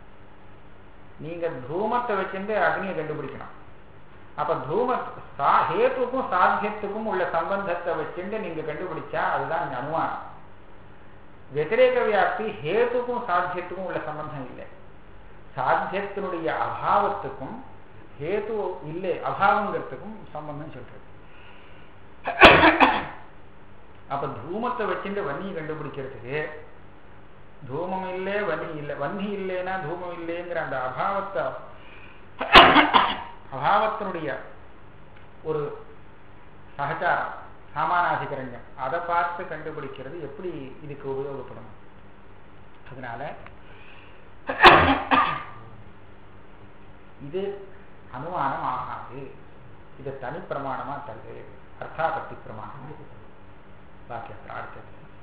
நீங்க தூமத்தை வச்சிருந்து அக்னியை கண்டுபிடிக்கணும் அப்ப தூம சா- ஹேத்துக்கும் சாத்தியத்துக்கும் உள்ள சம்பந்தத்தை வச்சுட்டு நீங்க கண்டுபிடிச்சா அதுதான் இங்க அனுமானம் வெதிரேக வியாப்தி ஹேத்துக்கும் சாத்தியத்துக்கும் உள்ள சம்பந்தம் இல்லை சாத்தியத்தினுடைய அபாவத்துக்கும் ஹேத்து இல்லை அபாவங்கிறதுக்கும் சம்பந்தம் சொல்றது அப்ப தூமத்தை வச்சுட்டு வன்னியை கண்டுபிடிக்கிறதுக்கு தூமம் இல்லை வன்னி இல்லை வன்னி இல்லைன்னா தூமம் இல்லைங்கிற அந்த அபாவத்தை அபாவத்தினுடைய ஒரு சகச்சாரம் சாமானாதிகரண்யம் அதை பார்த்து கண்டுபிடிக்கிறது எப்படி இதுக்கு உபயோகப்படும் அதனால இது அனுமானம் ஆகாது இது தனி பிரமாணமா தள்ளு அர்த்தாபத்தி பிரமாணம் வாக்கியத்தில் அடுத்தது